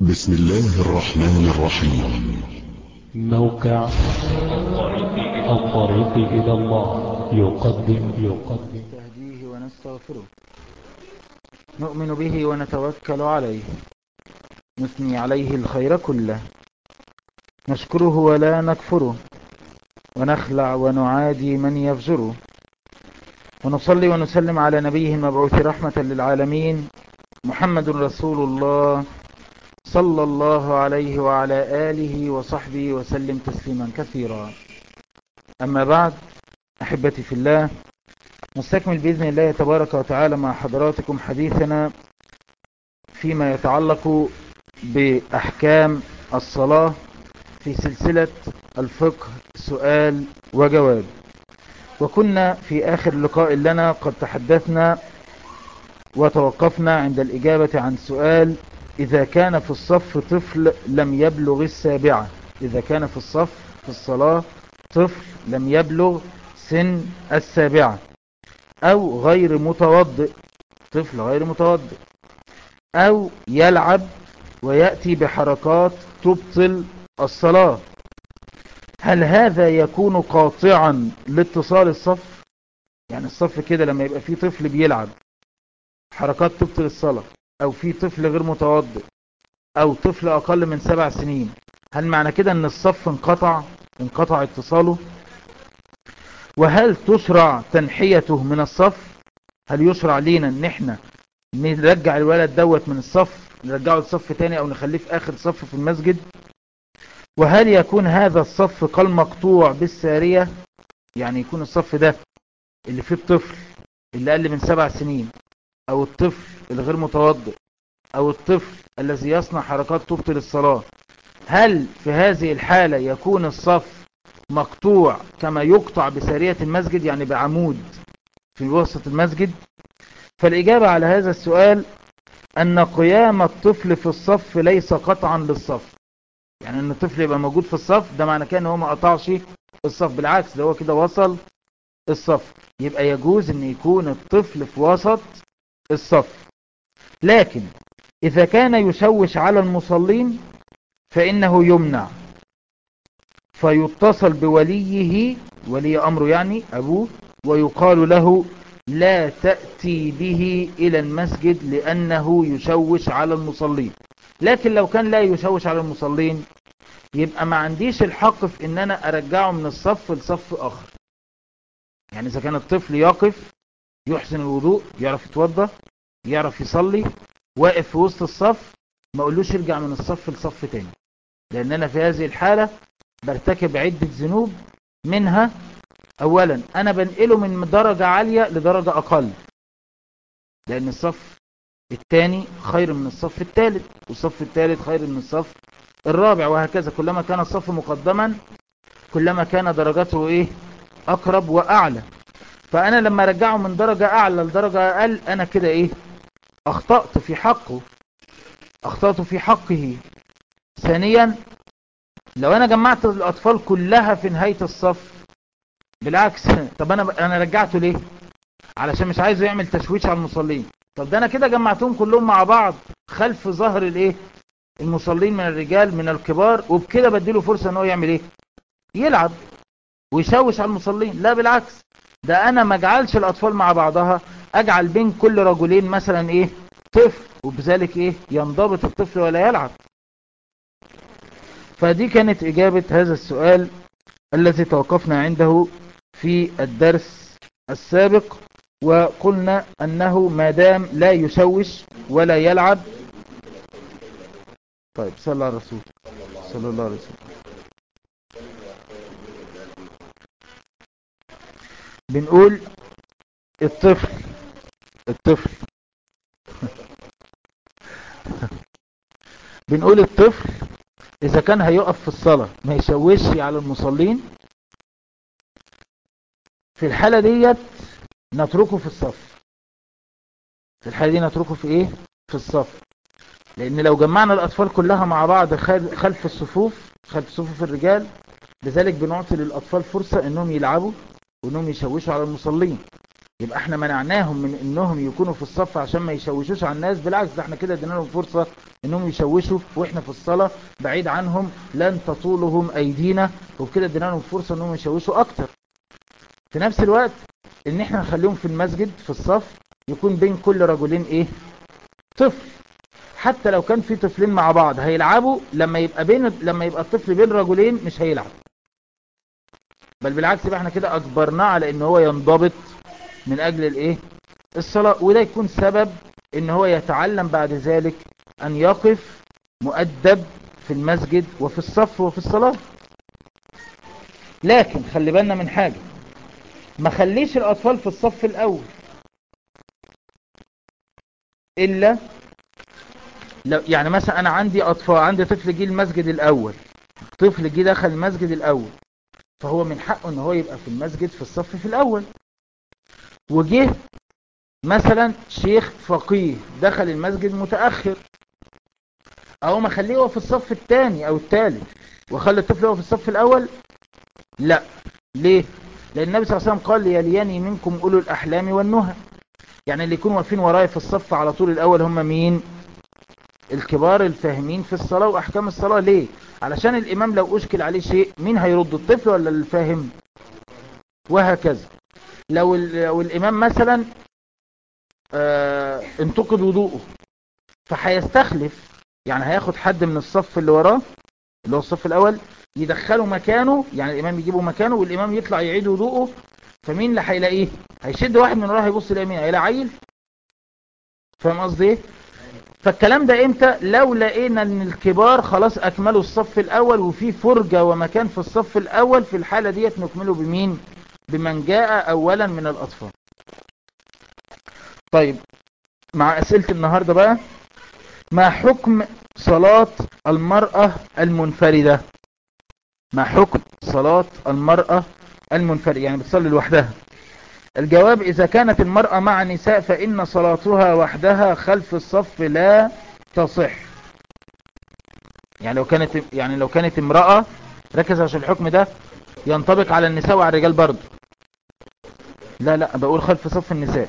بسم الله الرحمن الرحيم موقع الطريق إلى الله يقدم يقدم نستهديه ونستغفره نؤمن به ونتوكل عليه نثني عليه الخير كله نشكره ولا نكفره ونخلع ونعادي من يفجره ونصلي ونسلم على نبيه المبعوث رحمة للعالمين محمد رسول الله صلى الله عليه وعلى آله وصحبه وسلم تسليما كثيرا أما بعد أحبتي في الله نستكمل بإذن الله تبارك وتعالى مع حضراتكم حديثنا فيما يتعلق بأحكام الصلاة في سلسلة الفقه سؤال وجواب وكنا في آخر لقاء لنا قد تحدثنا وتوقفنا عند الإجابة عن سؤال إذا كان في الصف طفل لم يبلغ السابعة إذا كان في الصف في الصلاة طفل لم يبلغ سن السابعة أو غير متوضئ طفل غير متوضئ أو يلعب ويأتي بحركات تبطل الصلاة هل هذا يكون قاطعا لاتصال الصف يعني الصف كده لما يبقى فيه طفل بيلعب حركات تبطل الصلاة او في طفل غير متوضئ او طفل اقل من سبع سنين هل معنى كده ان الصف انقطع انقطع اتصاله وهل تشرع تنحيته من الصف هل يشرع لينا ان احنا نرجع الولد دوت من الصف نرجعه لصف تاني او نخليه في اخر صف في المسجد وهل يكون هذا الصف كالمقطوع بالسارية يعني يكون الصف ده اللي فيه الطفل اللي اقل من سبع سنين او الطفل الغير متوضئ او الطفل الذي يصنع حركات تبطل الصلاة هل في هذه الحالة يكون الصف مقطوع كما يقطع بسارية المسجد يعني بعمود في وسط المسجد فالإجابة على هذا السؤال أن قيام الطفل في الصف ليس قطعا للصف يعني أن الطفل يبقى موجود في الصف ده معنى كده أنه ما قطعش الصف بالعكس ده هو كده وصل الصف يبقى يجوز أن يكون الطفل في وسط الصف لكن إذا كان يشوش على المصلين فإنه يمنع فيتصل بوليه ولي أمره يعني أبوه ويقال له لا تأتي به إلى المسجد لأنه يشوش على المصلين لكن لو كان لا يشوش على المصلين يبقى ما عنديش الحق في ان انا ارجعه من الصف لصف اخر يعني اذا كان الطفل يقف يحسن الوضوء يعرف يتوضى يعرف يصلي واقف في وسط الصف ما اقولوش يرجع من الصف لصف تاني لان انا في هذه الحالة برتكب عدة ذنوب منها اولا انا بنقله من درجة عالية لدرجة اقل لان الصف الثاني خير من الصف الثالث والصف الثالث خير من الصف الرابع وهكذا كلما كان الصف مقدما كلما كان درجته ايه اقرب واعلى فانا لما ارجعه من درجة اعلى لدرجة اقل انا كده ايه اخطأت في حقه اخطأت في حقه ثانيا لو انا جمعت الاطفال كلها في نهاية الصف بالعكس طب انا انا رجعته ليه علشان مش عايزه يعمل تشويش على المصلين طب ده انا كده جمعتهم كلهم مع بعض خلف ظهر الايه المصلين من الرجال من الكبار وبكده بديله فرصة ان هو يعمل ايه يلعب ويشوش على المصلين لا بالعكس ده انا ما اجعلش الاطفال مع بعضها اجعل بين كل رجلين مثلا ايه طفل وبذلك ايه ينضبط الطفل ولا يلعب فدي كانت اجابة هذا السؤال الذي توقفنا عنده في الدرس السابق وقلنا انه ما دام لا يشوش ولا يلعب طيب صلى على الرسول صلى الله عليه وسلم بنقول الطفل الطفل بنقول الطفل اذا كان هيقف في الصلاة ما يشوش على المصلين في الحالة ديت نتركه في الصف في الحالة دي نتركه في ايه في الصف لان لو جمعنا الاطفال كلها مع بعض خلف الصفوف خلف صفوف الرجال لذلك بنعطي للاطفال فرصة انهم يلعبوا وانهم يشوشوا على المصلين يبقى احنا منعناهم من انهم يكونوا في الصف عشان ما يشوشوش على الناس بالعكس ده احنا كده ادينا لهم فرصة انهم يشوشوا واحنا في الصلاة بعيد عنهم لن تطولهم ايدينا وبكده ادينا لهم فرصة انهم يشوشوا اكتر في نفس الوقت ان احنا نخليهم في المسجد في الصف يكون بين كل رجلين ايه طفل حتى لو كان في طفلين مع بعض هيلعبوا لما يبقى بين لما يبقى الطفل بين رجلين مش هيلعب بل بالعكس يبقى احنا كده اجبرناه على ان هو ينضبط من اجل الايه الصلاة وده يكون سبب ان هو يتعلم بعد ذلك ان يقف مؤدب في المسجد وفي الصف وفي الصلاة لكن خلي بالنا من حاجة ما خليش الاطفال في الصف الاول الا لو يعني مثلا انا عندي اطفال عندي طفل جه المسجد الاول طفل جه دخل المسجد الاول فهو من حقه ان هو يبقى في المسجد في الصف في الاول وجه مثلا شيخ فقيه دخل المسجد متأخر او ما خليه هو في الصف الثاني او الثالث وخلي الطفل هو في الصف الاول لا ليه لان النبي صلى الله عليه وسلم قال ليلياني منكم اولو الاحلام والنهى يعني اللي يكونوا واقفين ورايا في الصف على طول الاول هم مين الكبار الفاهمين في الصلاة واحكام الصلاة ليه علشان الامام لو اشكل عليه شيء مين هيرد الطفل ولا الفاهم وهكذا لو, لو الامام مثلا آه انتقد وضوءه فهيستخلف يعني هياخد حد من الصف اللي وراه اللي هو الصف الاول يدخله مكانه يعني الامام يجيبه مكانه والامام يطلع يعيد وضوءه فمين اللي هيلاقيه هيشد واحد من وراه هيبص اليمين هيلاقي عيل فاهم قصدي ايه فالكلام ده امتى لو لقينا ان الكبار خلاص اكملوا الصف الاول وفي فرجة ومكان في الصف الاول في الحالة ديت نكمله بمين بمن جاء اولا من الاطفال طيب مع اسئلة النهاردة بقى ما حكم صلاة المرأة المنفردة ما حكم صلاة المرأة المنفردة يعني بتصلي لوحدها الجواب إذا كانت المرأة مع نساء فإن صلاتها وحدها خلف الصف لا تصح يعني لو كانت يعني لو كانت امرأة ركز عشان الحكم ده ينطبق على النساء وعلى الرجال برضه لا لا بقول خلف صف النساء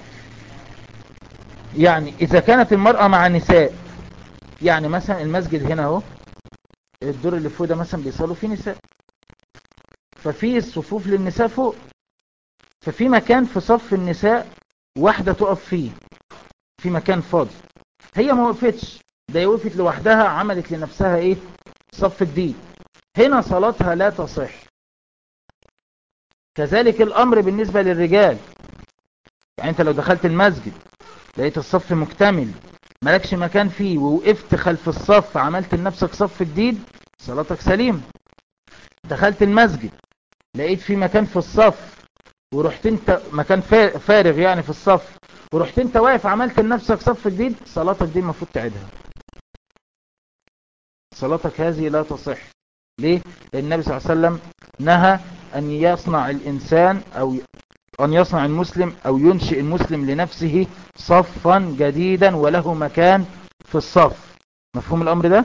يعني إذا كانت المرأة مع نساء يعني مثلا المسجد هنا اهو الدور اللي فوق ده مثلا بيصلوا فيه نساء ففي الصفوف للنساء فوق ففي مكان في صف النساء واحدة تقف فيه في مكان فاضي هي ما وقفتش ده وقفت لوحدها عملت لنفسها ايه صف جديد هنا صلاتها لا تصح كذلك الامر بالنسبة للرجال يعني انت لو دخلت المسجد لقيت الصف مكتمل مالكش مكان فيه ووقفت خلف الصف عملت لنفسك صف جديد صلاتك سليم دخلت المسجد لقيت في مكان في الصف ورحت انت مكان فارغ يعني في الصف ورحت انت واقف عملت لنفسك صف جديد صلاتك دي المفروض تعيدها صلاتك هذه لا تصح ليه لان النبي صلى الله عليه وسلم نهى ان يصنع الانسان او ان يصنع المسلم او ينشئ المسلم لنفسه صفا جديدا وله مكان في الصف مفهوم الامر ده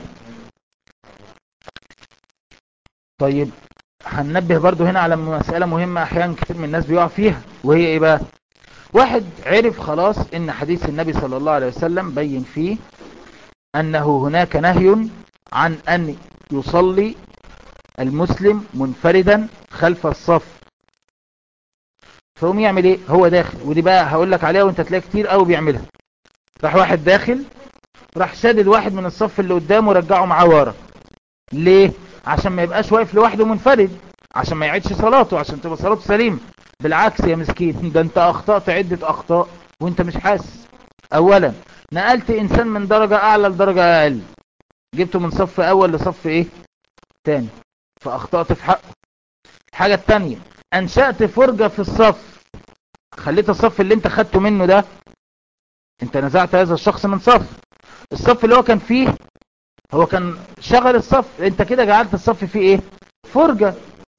طيب هننبه برضو هنا على مسألة مهمة احيانا كتير من الناس بيقع فيها وهي ايه بقى واحد عرف خلاص ان حديث النبي صلى الله عليه وسلم بين فيه انه هناك نهي عن ان يصلي المسلم منفردا خلف الصف فهم يعمل ايه هو داخل ودي بقى هقول لك عليها وانت تلاقي كتير قوي بيعملها راح واحد داخل راح شادد واحد من الصف اللي قدامه ورجعه معاه ورا ليه عشان ما يبقاش واقف لوحده منفرد عشان ما يعيدش صلاته عشان تبقى صلاته سليم بالعكس يا مسكين ده انت اخطأت عدة اخطاء وانت مش حاسس اولا نقلت انسان من درجة اعلى لدرجة اقل جبته من صف اول لصف ايه تاني فاخطأت في حقه الحاجة التانية انشأت فرجة في الصف خليت الصف اللي انت خدته منه ده انت نزعت هذا الشخص من صف الصف اللي هو كان فيه هو كان شغل الصف انت كده جعلت الصف فيه ايه فرجة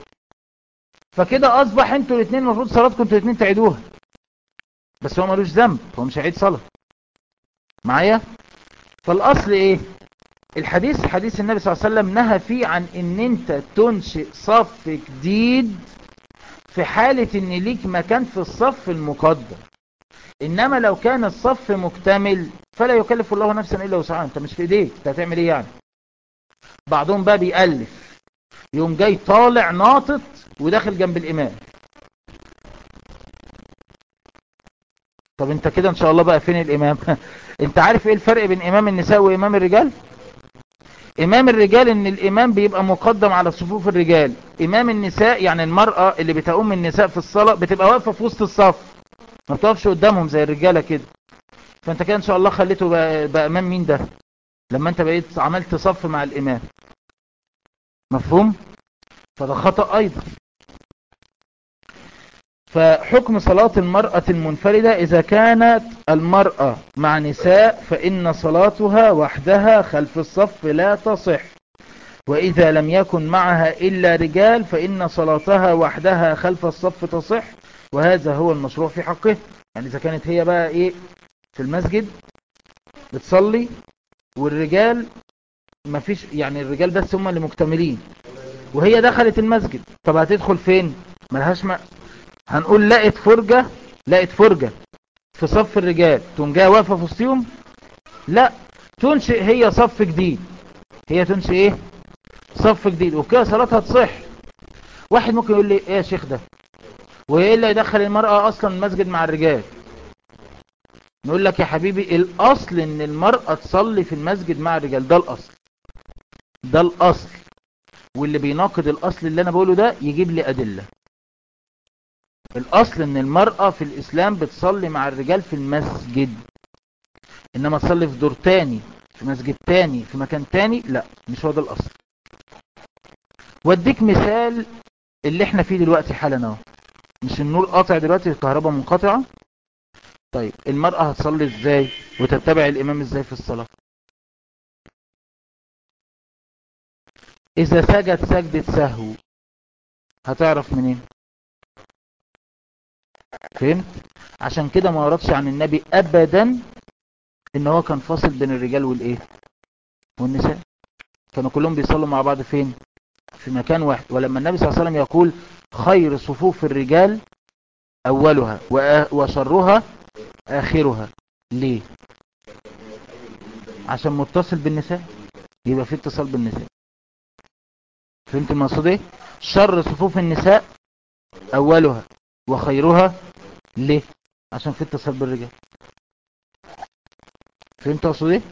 فكده اصبح انتوا الاثنين المفروض صلاتكم انتوا الاثنين تعيدوها بس هو ملوش ذنب هو مش هيعيد صلاة معايا فالاصل ايه الحديث حديث النبي صلى الله عليه وسلم نهى فيه عن ان انت تنشئ صف جديد في حالة ان ليك مكان في الصف المقدم انما لو كان الصف مكتمل فلا يكلف الله نفسا الا وسعها انت مش في ايديك انت هتعمل ايه يعني بعضهم بقى بيألف يوم جاي طالع ناطط وداخل جنب الامام طب انت كده ان شاء الله بقى فين الامام انت عارف ايه الفرق بين امام النساء وامام الرجال امام الرجال ان الامام بيبقى مقدم على صفوف الرجال امام النساء يعني المرأة اللي بتقوم النساء في الصلاة بتبقى واقفة في وسط الصف ما بتقفش قدامهم زي الرجالة كده فانت كده ان شاء الله خليته بقى, بقى امام مين ده لما انت بقيت عملت صف مع الامام مفهوم فده خطأ ايضا فحكم صلاة المرأة المنفردة إذا كانت المرأة مع نساء فإن صلاتها وحدها خلف الصف لا تصح وإذا لم يكن معها إلا رجال فإن صلاتها وحدها خلف الصف تصح وهذا هو المشروع في حقه يعني إذا كانت هي بقى إيه في المسجد بتصلي والرجال ما فيش يعني الرجال بس هم اللي مكتملين وهي دخلت المسجد طب هتدخل فين ملهاش ما هنقول لقت فرجة لقت فرجة في صف الرجال تقوم جايه واقفه في وسطهم لا تنشئ هي صف جديد هي تنشئ ايه صف جديد وكده صلاتها تصح واحد ممكن يقول لي ايه يا شيخ ده وايه اللي يدخل المرأة اصلا المسجد مع الرجال نقول لك يا حبيبي الاصل ان المرأة تصلي في المسجد مع الرجال ده الاصل ده الاصل واللي بيناقض الاصل اللي انا بقوله ده يجيب لي ادلة الاصل ان المرأة في الاسلام بتصلي مع الرجال في المسجد انما تصلي في دور تاني في مسجد تاني في مكان تاني لا مش هو ده الاصل واديك مثال اللي احنا فيه دلوقتي حالا اهو مش النور قاطع دلوقتي الكهرباء منقطعة طيب المرأة هتصلي ازاي وتتبع الامام ازاي في الصلاة اذا سجد سجدة سهو هتعرف منين فهمت عشان كده ما وردش عن النبي ابدا ان هو كان فاصل بين الرجال والايه والنساء كانوا كلهم بيصلوا مع بعض فين في مكان واحد ولما النبي صلى الله عليه وسلم يقول خير صفوف الرجال اولها وشرها اخرها ليه عشان متصل بالنساء يبقى في اتصال بالنساء فهمت المقصود ايه شر صفوف النساء اولها وخيرها ليه عشان في اتصال بالرجال فهمت اقصد ايه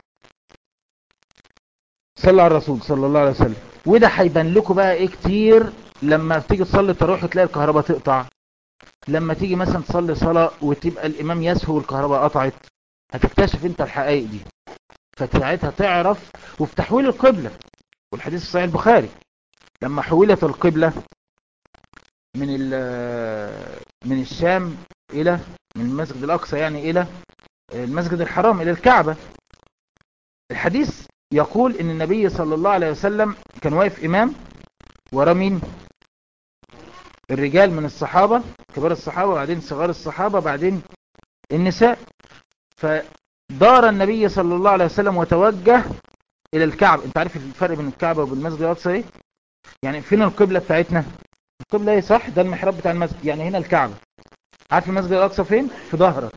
صلى على الرسول صلى الله عليه وسلم وده هيبان لكم بقى ايه كتير لما تيجي تصلي التراويح تلاقي الكهرباء تقطع لما تيجي مثلا تصلي صلاة وتبقى الامام يسهو والكهرباء قطعت هتكتشف انت الحقائق دي فساعتها تعرف وفي تحويل القبلة والحديث الصحيح البخاري لما حولت القبلة من من الشام الى من المسجد الاقصى يعني الى المسجد الحرام الى الكعبة الحديث يقول ان النبي صلى الله عليه وسلم كان واقف امام ورا مين الرجال من الصحابة كبار الصحابة وبعدين صغار الصحابة بعدين النساء فدار النبي صلى الله عليه وسلم وتوجه الى الكعبة انت عارف الفرق بين الكعبة وبالمسجد الاقصى ايه يعني فين القبلة بتاعتنا القبلة ايه صح ده المحراب بتاع المسجد يعني هنا الكعبة عارف المسجد الاقصى فين في ظهرك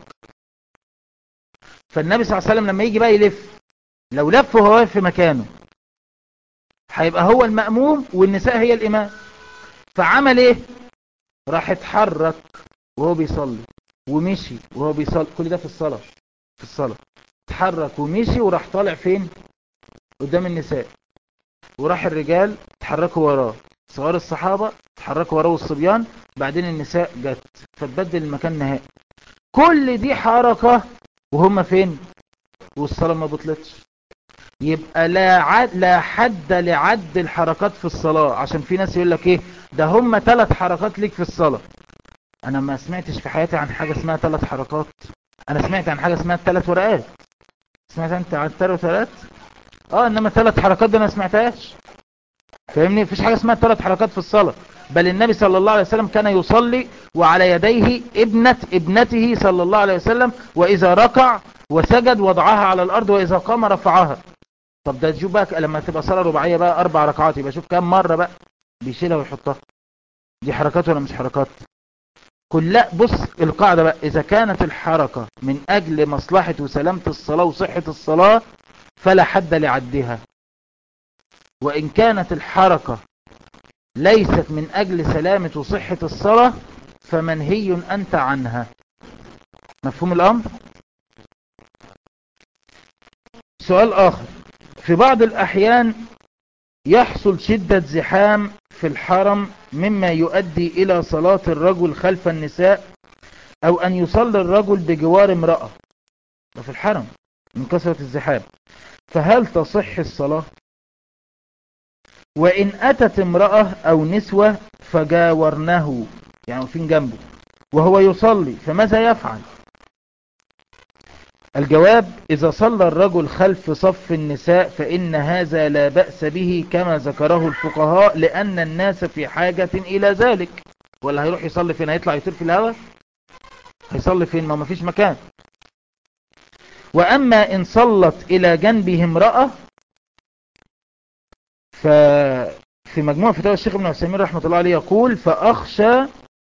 فالنبي صلى الله عليه وسلم لما يجي بقى يلف لو لف وهو واقف في مكانه هيبقى هو المأموم والنساء هي الإمام فعمل ايه راح اتحرك وهو بيصلي ومشي وهو بيصلي كل ده في الصلاة في الصلاة اتحرك ومشي وراح طالع فين قدام النساء وراح الرجال اتحركوا وراه صغار الصحابة اتحركوا وراه الصبيان بعدين النساء جت فتبدل المكان نهائي كل دي حركة وهم فين والصلاة ما بطلتش يبقى لا عد لا حد لعد الحركات في الصلاة عشان في ناس يقول لك ايه ده هم ثلاث حركات ليك في الصلاة انا ما سمعتش في حياتي عن حاجة اسمها ثلاث حركات انا سمعت عن حاجة اسمها ثلاث ورقات سمعت انت عن ثلاث ورقات اه انما ثلاث حركات دي انا ما سمعتهاش فاهمني مفيش حاجة اسمها ثلاث حركات في الصلاة بل النبي صلى الله عليه وسلم كان يصلي وعلى يديه ابنة ابنته صلى الله عليه وسلم واذا ركع وسجد وضعها على الارض واذا قام رفعها طب ده تشوف بقى لما تبقى صلاة رباعية بقى اربع ركعات يبقى شوف كام مرة بقى بيشيلها ويحطها دي حركات ولا مش حركات كل لا بص القاعدة بقى إذا كانت الحركة من أجل مصلحة وسلامة الصلاة وصحة الصلاة فلا حد لعدها وإن كانت الحركة ليست من أجل سلامة وصحة الصلاة فمنهي أنت عنها مفهوم الأمر سؤال آخر في بعض الأحيان يحصل شدة زحام في الحرم مما يؤدي إلى صلاة الرجل خلف النساء أو أن يصلي الرجل بجوار امرأة ده في الحرم من كثرة الزحام فهل تصح الصلاة وإن أتت امرأة أو نسوة فجاورنه يعني فين جنبه وهو يصلي فماذا يفعل الجواب إذا صلى الرجل خلف صف النساء فإن هذا لا بأس به كما ذكره الفقهاء لأن الناس في حاجة إلى ذلك ولا هيروح يصلي فين هيطلع يطير في الهواء هيصلي فين ما مفيش مكان وأما إن صلت إلى جنبه امرأة ففي مجموعة فتاوى الشيخ ابن عثيمين رحمة الله عليه يقول فأخشى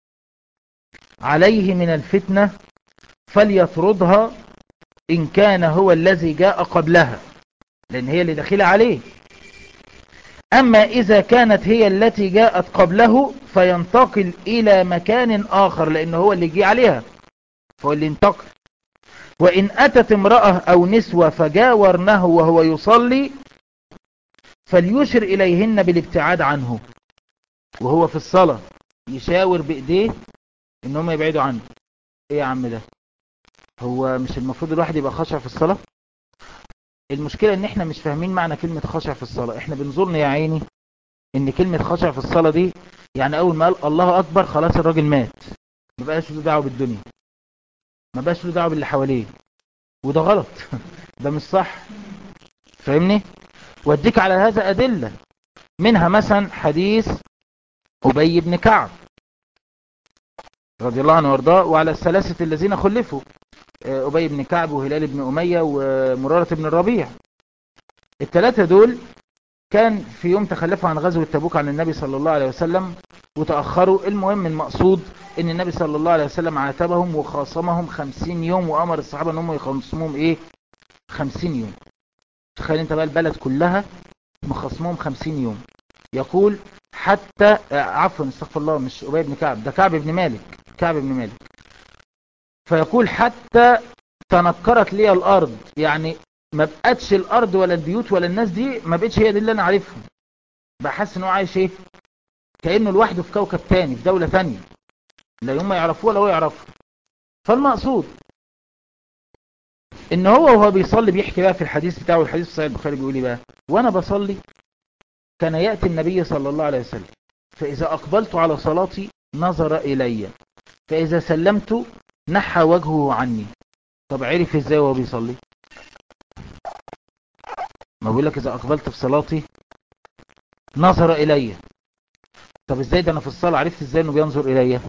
عليه من الفتنة فليطردها إن كان هو الذي جاء قبلها لأن هي اللي دخل عليه أما إذا كانت هي التي جاءت قبله فينتقل إلى مكان آخر لأنه هو اللي جي عليها فهو اللي انتقل وإن أتت امرأة أو نسوة فجاورنه وهو يصلي فليشر إليهن بالابتعاد عنه وهو في الصلاة يشاور بإيديه إنهم يبعدوا عنه إيه يا عم ده هو مش المفروض الواحد يبقى خاشع في الصلاة المشكلة ان احنا مش فاهمين معنى كلمة خاشع في الصلاة احنا بنظرنا يا عيني ان كلمة خاشع في الصلاة دي يعني اول ما قال الله اكبر خلاص الراجل مات ما بقاش له دعوه بالدنيا ما بقاش له دعوه باللي حواليه وده غلط ده مش صح فاهمني واديك على هذا ادلة منها مثلا حديث ابي بن كعب رضي الله عنه وارضاه وعلى الثلاثة الذين خلفوا أبي بن كعب وهلال بن أمية ومرارة بن الربيع الثلاثة دول كان في يوم تخلفوا عن غزوة تبوك عن النبي صلى الله عليه وسلم وتأخروا المهم المقصود ان النبي صلى الله عليه وسلم عاتبهم وخاصمهم خمسين يوم وأمر الصحابة انهم يخصمهم ايه خمسين يوم تخيل انت بقى البلد كلها مخصمهم خمسين يوم يقول حتى عفوا استغفر الله مش أبي بن كعب ده كعب بن مالك كعب بن مالك فيقول حتى تنكرت لي الأرض يعني ما بقتش الأرض ولا البيوت ولا الناس دي ما بقتش هي دي اللي أنا عارفهم بحس إنه عايش إيه كأنه لوحده في كوكب تاني في دولة تانية لا يوم ما يعرفوه ولا هو يعرفه فالمقصود إن هو وهو بيصلي بيحكي بقى في الحديث بتاعه الحديث في صحيح البخاري بيقول لي بقى وأنا بصلي كان يأتي النبي صلى الله عليه وسلم فإذا أقبلت على صلاتي نظر إلي فإذا سلمت نحى وجهه عني طب عرف ازاي وهو بيصلي ما بقول لك اذا اقبلت في صلاتي نظر الي طب ازاي ده انا في الصلاة عرفت ازاي انه بينظر الي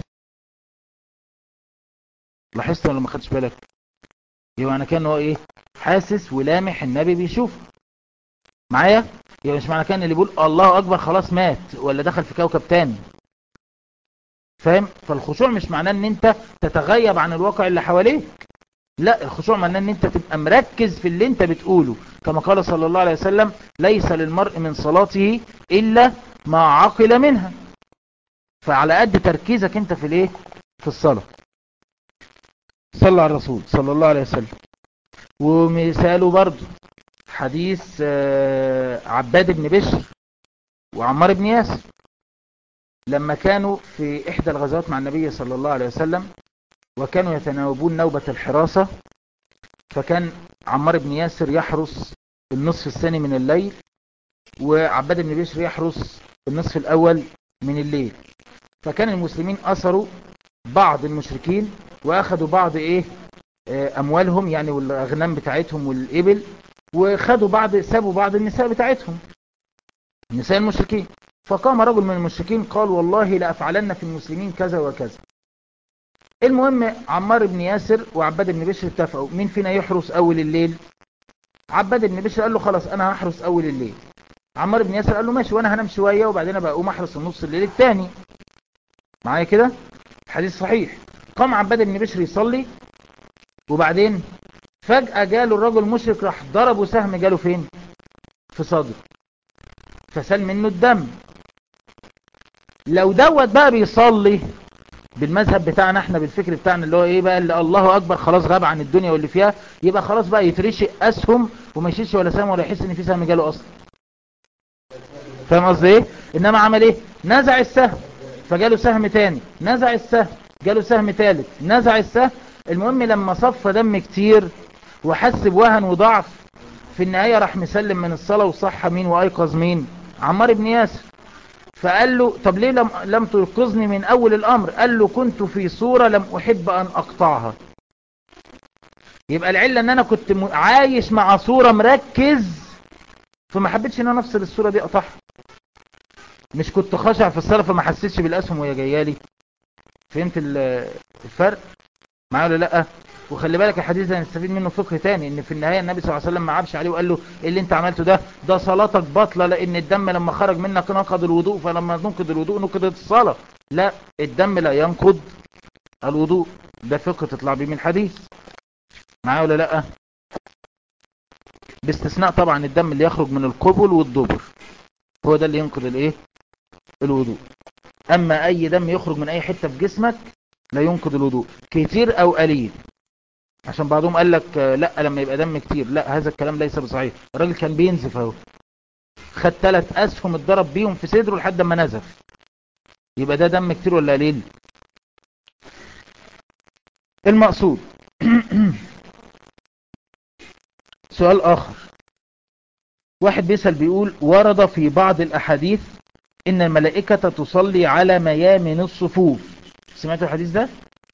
لاحظت ولا ما خدش بالك يبقى انا كان هو ايه حاسس ولامح النبي بيشوفه معايا يبقى مش معنى كان اللي بيقول الله اكبر خلاص مات ولا دخل في كوكب تاني فاهم فالخشوع مش معناه ان انت تتغيب عن الواقع اللي حواليك لا الخشوع معناه ان انت تبقى مركز في اللي انت بتقوله كما قال صلى الله عليه وسلم ليس للمرء من صلاته الا ما عقل منها فعلى قد تركيزك انت في الايه في الصلاة صلى على الرسول صلى الله عليه وسلم ومثاله برضو حديث عباد بن بشر وعمار بن ياسر لما كانوا في إحدى الغزوات مع النبي صلى الله عليه وسلم وكانوا يتناوبون نوبة الحراسة فكان عمار بن ياسر يحرس النصف الثاني من الليل وعباد بن بشر يحرس النصف الأول من الليل فكان المسلمين أثروا بعض المشركين وأخذوا بعض إيه أموالهم يعني والأغنام بتاعتهم والإبل وخدوا بعض سابوا بعض النساء بتاعتهم نساء المشركين فقام رجل من المشركين قال والله لأفعلن في المسلمين كذا وكذا المهم عمار بن ياسر وعباد بن بشر اتفقوا مين فينا يحرس أول الليل عباد بن بشر قال له خلاص أنا هحرس أول الليل عمار بن ياسر قال له ماشي وأنا هنام شوية وبعدين أبقى أقوم أحرس النص الليل الثاني معايا كده حديث صحيح قام عباد بن بشر يصلي وبعدين فجأة جاله الرجل مشرك راح ضربه سهم جاله فين في صدره فسال منه الدم لو دوت بقى بيصلي بالمذهب بتاعنا احنا بالفكر بتاعنا اللي هو ايه بقى اللي الله اكبر خلاص غاب عن الدنيا واللي فيها يبقى خلاص بقى يترشي اسهم وما يشيلش ولا سهم ولا يحس ان في سهم جاله اصلا فاهم قصدي ايه انما عمل ايه نزع السهم فجاله سهم تاني نزع السهم جاله سهم تالت نزع السهم المهم لما صفى دم كتير وحس بوهن وضعف في النهاية راح مسلم من الصلاة وصح مين وايقظ مين عمار بن ياسر فقال له طب ليه لم, لم تنقذني من اول الامر قال له كنت في صورة لم احب ان اقطعها يبقى العلة ان انا كنت عايش مع صورة مركز فما حبيتش ان انا افصل الصورة دي اقطعها مش كنت خاشع في الصلاة فما حسيتش بالاسهم وهي جايالي فهمت الفرق معايا ولا لا وخلي بالك الحديث ده نستفيد منه فقه تاني ان في النهاية النبي صلى الله عليه وسلم ما عابش عليه وقال له ايه اللي انت عملته ده ده صلاتك باطلة لان الدم لما خرج منك نقض الوضوء فلما نقض الوضوء نقضت الصلاة لا الدم لا ينقض الوضوء ده فقه تطلع بيه من الحديث معايا ولا لا باستثناء طبعا الدم اللي يخرج من القبل والدبر هو ده اللي ينقض الايه الوضوء اما اي دم يخرج من اي حتة في جسمك لا ينقض الوضوء كتير او قليل عشان بعضهم قال لك لا لما يبقى دم كتير لا هذا الكلام ليس بصحيح الراجل كان بينزف اهو خد ثلاث اسهم اتضرب بيهم في صدره لحد ما نزف يبقى ده دم كتير ولا قليل المقصود سؤال اخر واحد بيسأل بيقول ورد في بعض الاحاديث ان الملائكة تصلي على ميامن الصفوف سمعتوا الحديث ده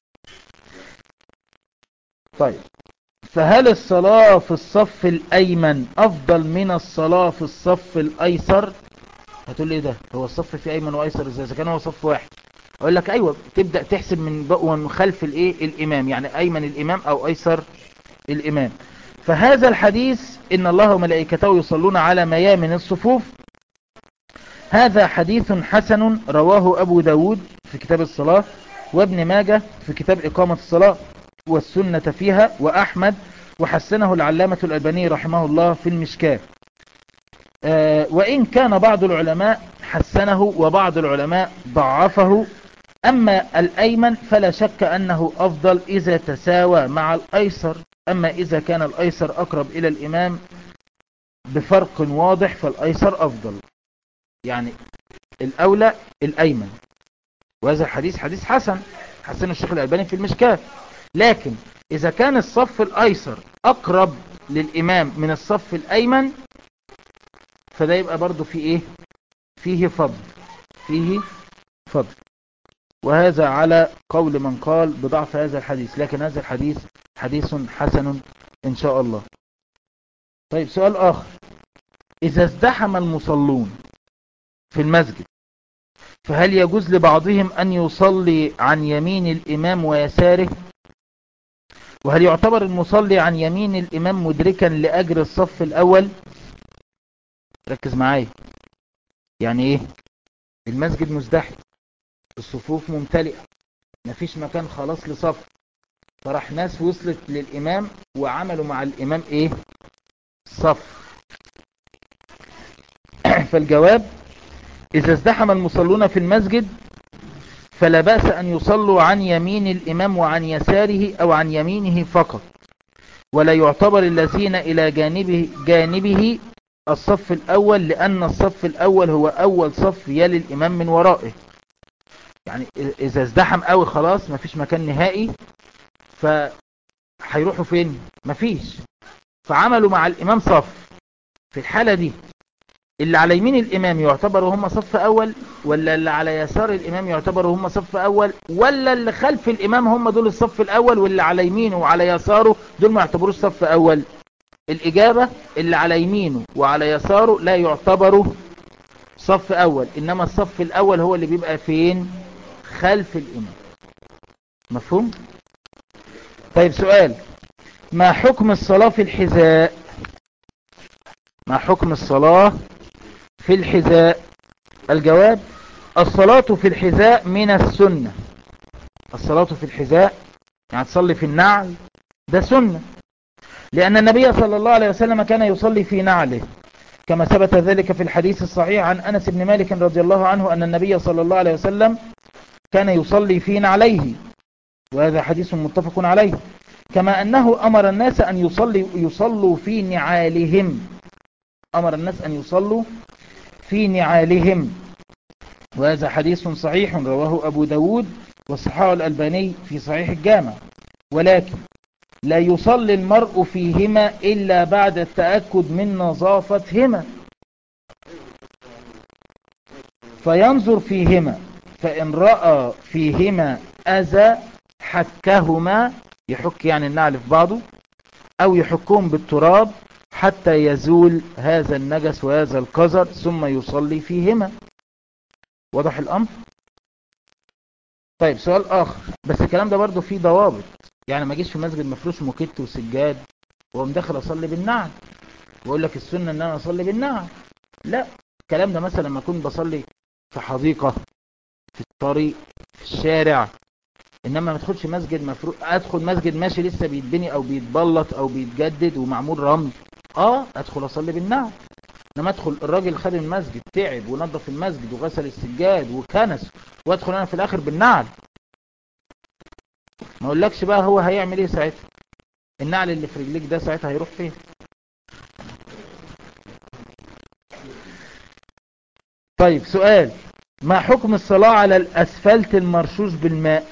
طيب فهل الصلاة في الصف الأيمن أفضل من الصلاة في الصف الأيسر هتقول لي ده هو الصف في أيمن وأيسر إذا كان هو صف واحد أقول لك أيوة تبدأ تحسب من من خلف الإيه الإمام يعني أيمن الإمام أو أيسر الإمام فهذا الحديث إن الله وملائكته يصلون على ميامن الصفوف هذا حديث حسن رواه أبو داود في كتاب الصلاة وابن ماجه في كتاب إقامة الصلاة والسنة فيها وأحمد وحسنه العلامة الألباني رحمه الله في المشكاة أه وإن كان بعض العلماء حسنه وبعض العلماء ضعفه أما الأيمن فلا شك أنه أفضل إذا تساوى مع الأيسر أما إذا كان الأيسر أقرب إلى الإمام بفرق واضح فالأيسر أفضل يعني الأولى الأيمن وهذا الحديث حديث حسن حسن الشيخ الألباني في المشكاة لكن إذا كان الصف الأيسر أقرب للإمام من الصف الأيمن فده يبقى برضو في إيه فيه فضل فيه فضل وهذا على قول من قال بضعف هذا الحديث لكن هذا الحديث حديث حسن إن شاء الله طيب سؤال آخر إذا ازدحم المصلون في المسجد فهل يجوز لبعضهم أن يصلي عن يمين الإمام ويساره وهل يعتبر المصلي عن يمين الإمام مدركا لأجر الصف الأول ركز معايا يعني إيه المسجد مزدحم الصفوف ممتلئة مفيش مكان خلاص لصف فراح ناس وصلت للإمام وعملوا مع الإمام إيه صف فالجواب إذا ازدحم المصلون في المسجد فلا بأس أن يصلوا عن يمين الإمام وعن يساره أو عن يمينه فقط ولا يعتبر الذين إلى جانبه, جانبه الصف الأول لأن الصف الأول هو أول صف يلي الإمام من ورائه يعني إذا ازدحم قوي خلاص مفيش مكان نهائي فهيروحوا فين مفيش فعملوا مع الإمام صف في الحالة دي اللي على يمين الإمام يعتبروا هم صف أول ولا اللي على يسار الإمام يعتبروا هم صف أول ولا اللي خلف الإمام هم دول الصف الأول واللي على يمينه وعلى يساره دول ما يعتبروش صف أول الإجابة اللي على يمينه وعلى يساره لا يعتبروا صف أول إنما الصف الأول هو اللي بيبقى فين خلف الإمام مفهوم طيب سؤال ما حكم الصلاة في الحذاء ما حكم الصلاة في الحذاء الجواب الصلاة في الحذاء من السنة الصلاة في الحذاء يعني تصلي في النعل ده سنة لأن النبي صلى الله عليه وسلم كان يصلي في نعله كما ثبت ذلك في الحديث الصحيح عن أنس بن مالك رضي الله عنه أن النبي صلى الله عليه وسلم كان يصلي في نعليه وهذا حديث متفق عليه كما أنه أمر الناس أن يصلي يصلوا في نعالهم أمر الناس أن يصلوا في نعالهم وهذا حديث صحيح رواه أبو داود والصحاح الألباني في صحيح الجامع ولكن لا يصلي المرء فيهما إلا بعد التأكد من نظافتهما فينظر فيهما فإن رأى فيهما أذى حكهما يحك يعني النعل في بعضه أو يحكهم بالتراب حتى يزول هذا النجس وهذا القذر ثم يصلي فيهما واضح الأمر طيب سؤال آخر بس الكلام ده برضو فيه ضوابط يعني ما اجيش في مسجد مفروش موكيت وسجاد وهم داخل اصلي بالنعل واقول لك السنه ان انا اصلي بالنعل لا الكلام ده مثلا لما اكون بصلي في حديقه في الطريق في الشارع انما ما ادخلش مسجد مفروش ادخل مسجد ماشي لسه بيتبني او بيتبلط او بيتجدد ومعمول رمل اه ادخل اصلي بالنعل لما ادخل الراجل خد المسجد تعب ونظف المسجد وغسل السجاد وكنس وادخل انا في الاخر بالنعل ما اقولكش بقى هو هيعمل ايه ساعتها النعل اللي في رجليك ده ساعتها هيروح فين طيب سؤال ما حكم الصلاة على الأسفلت المرشوش بالماء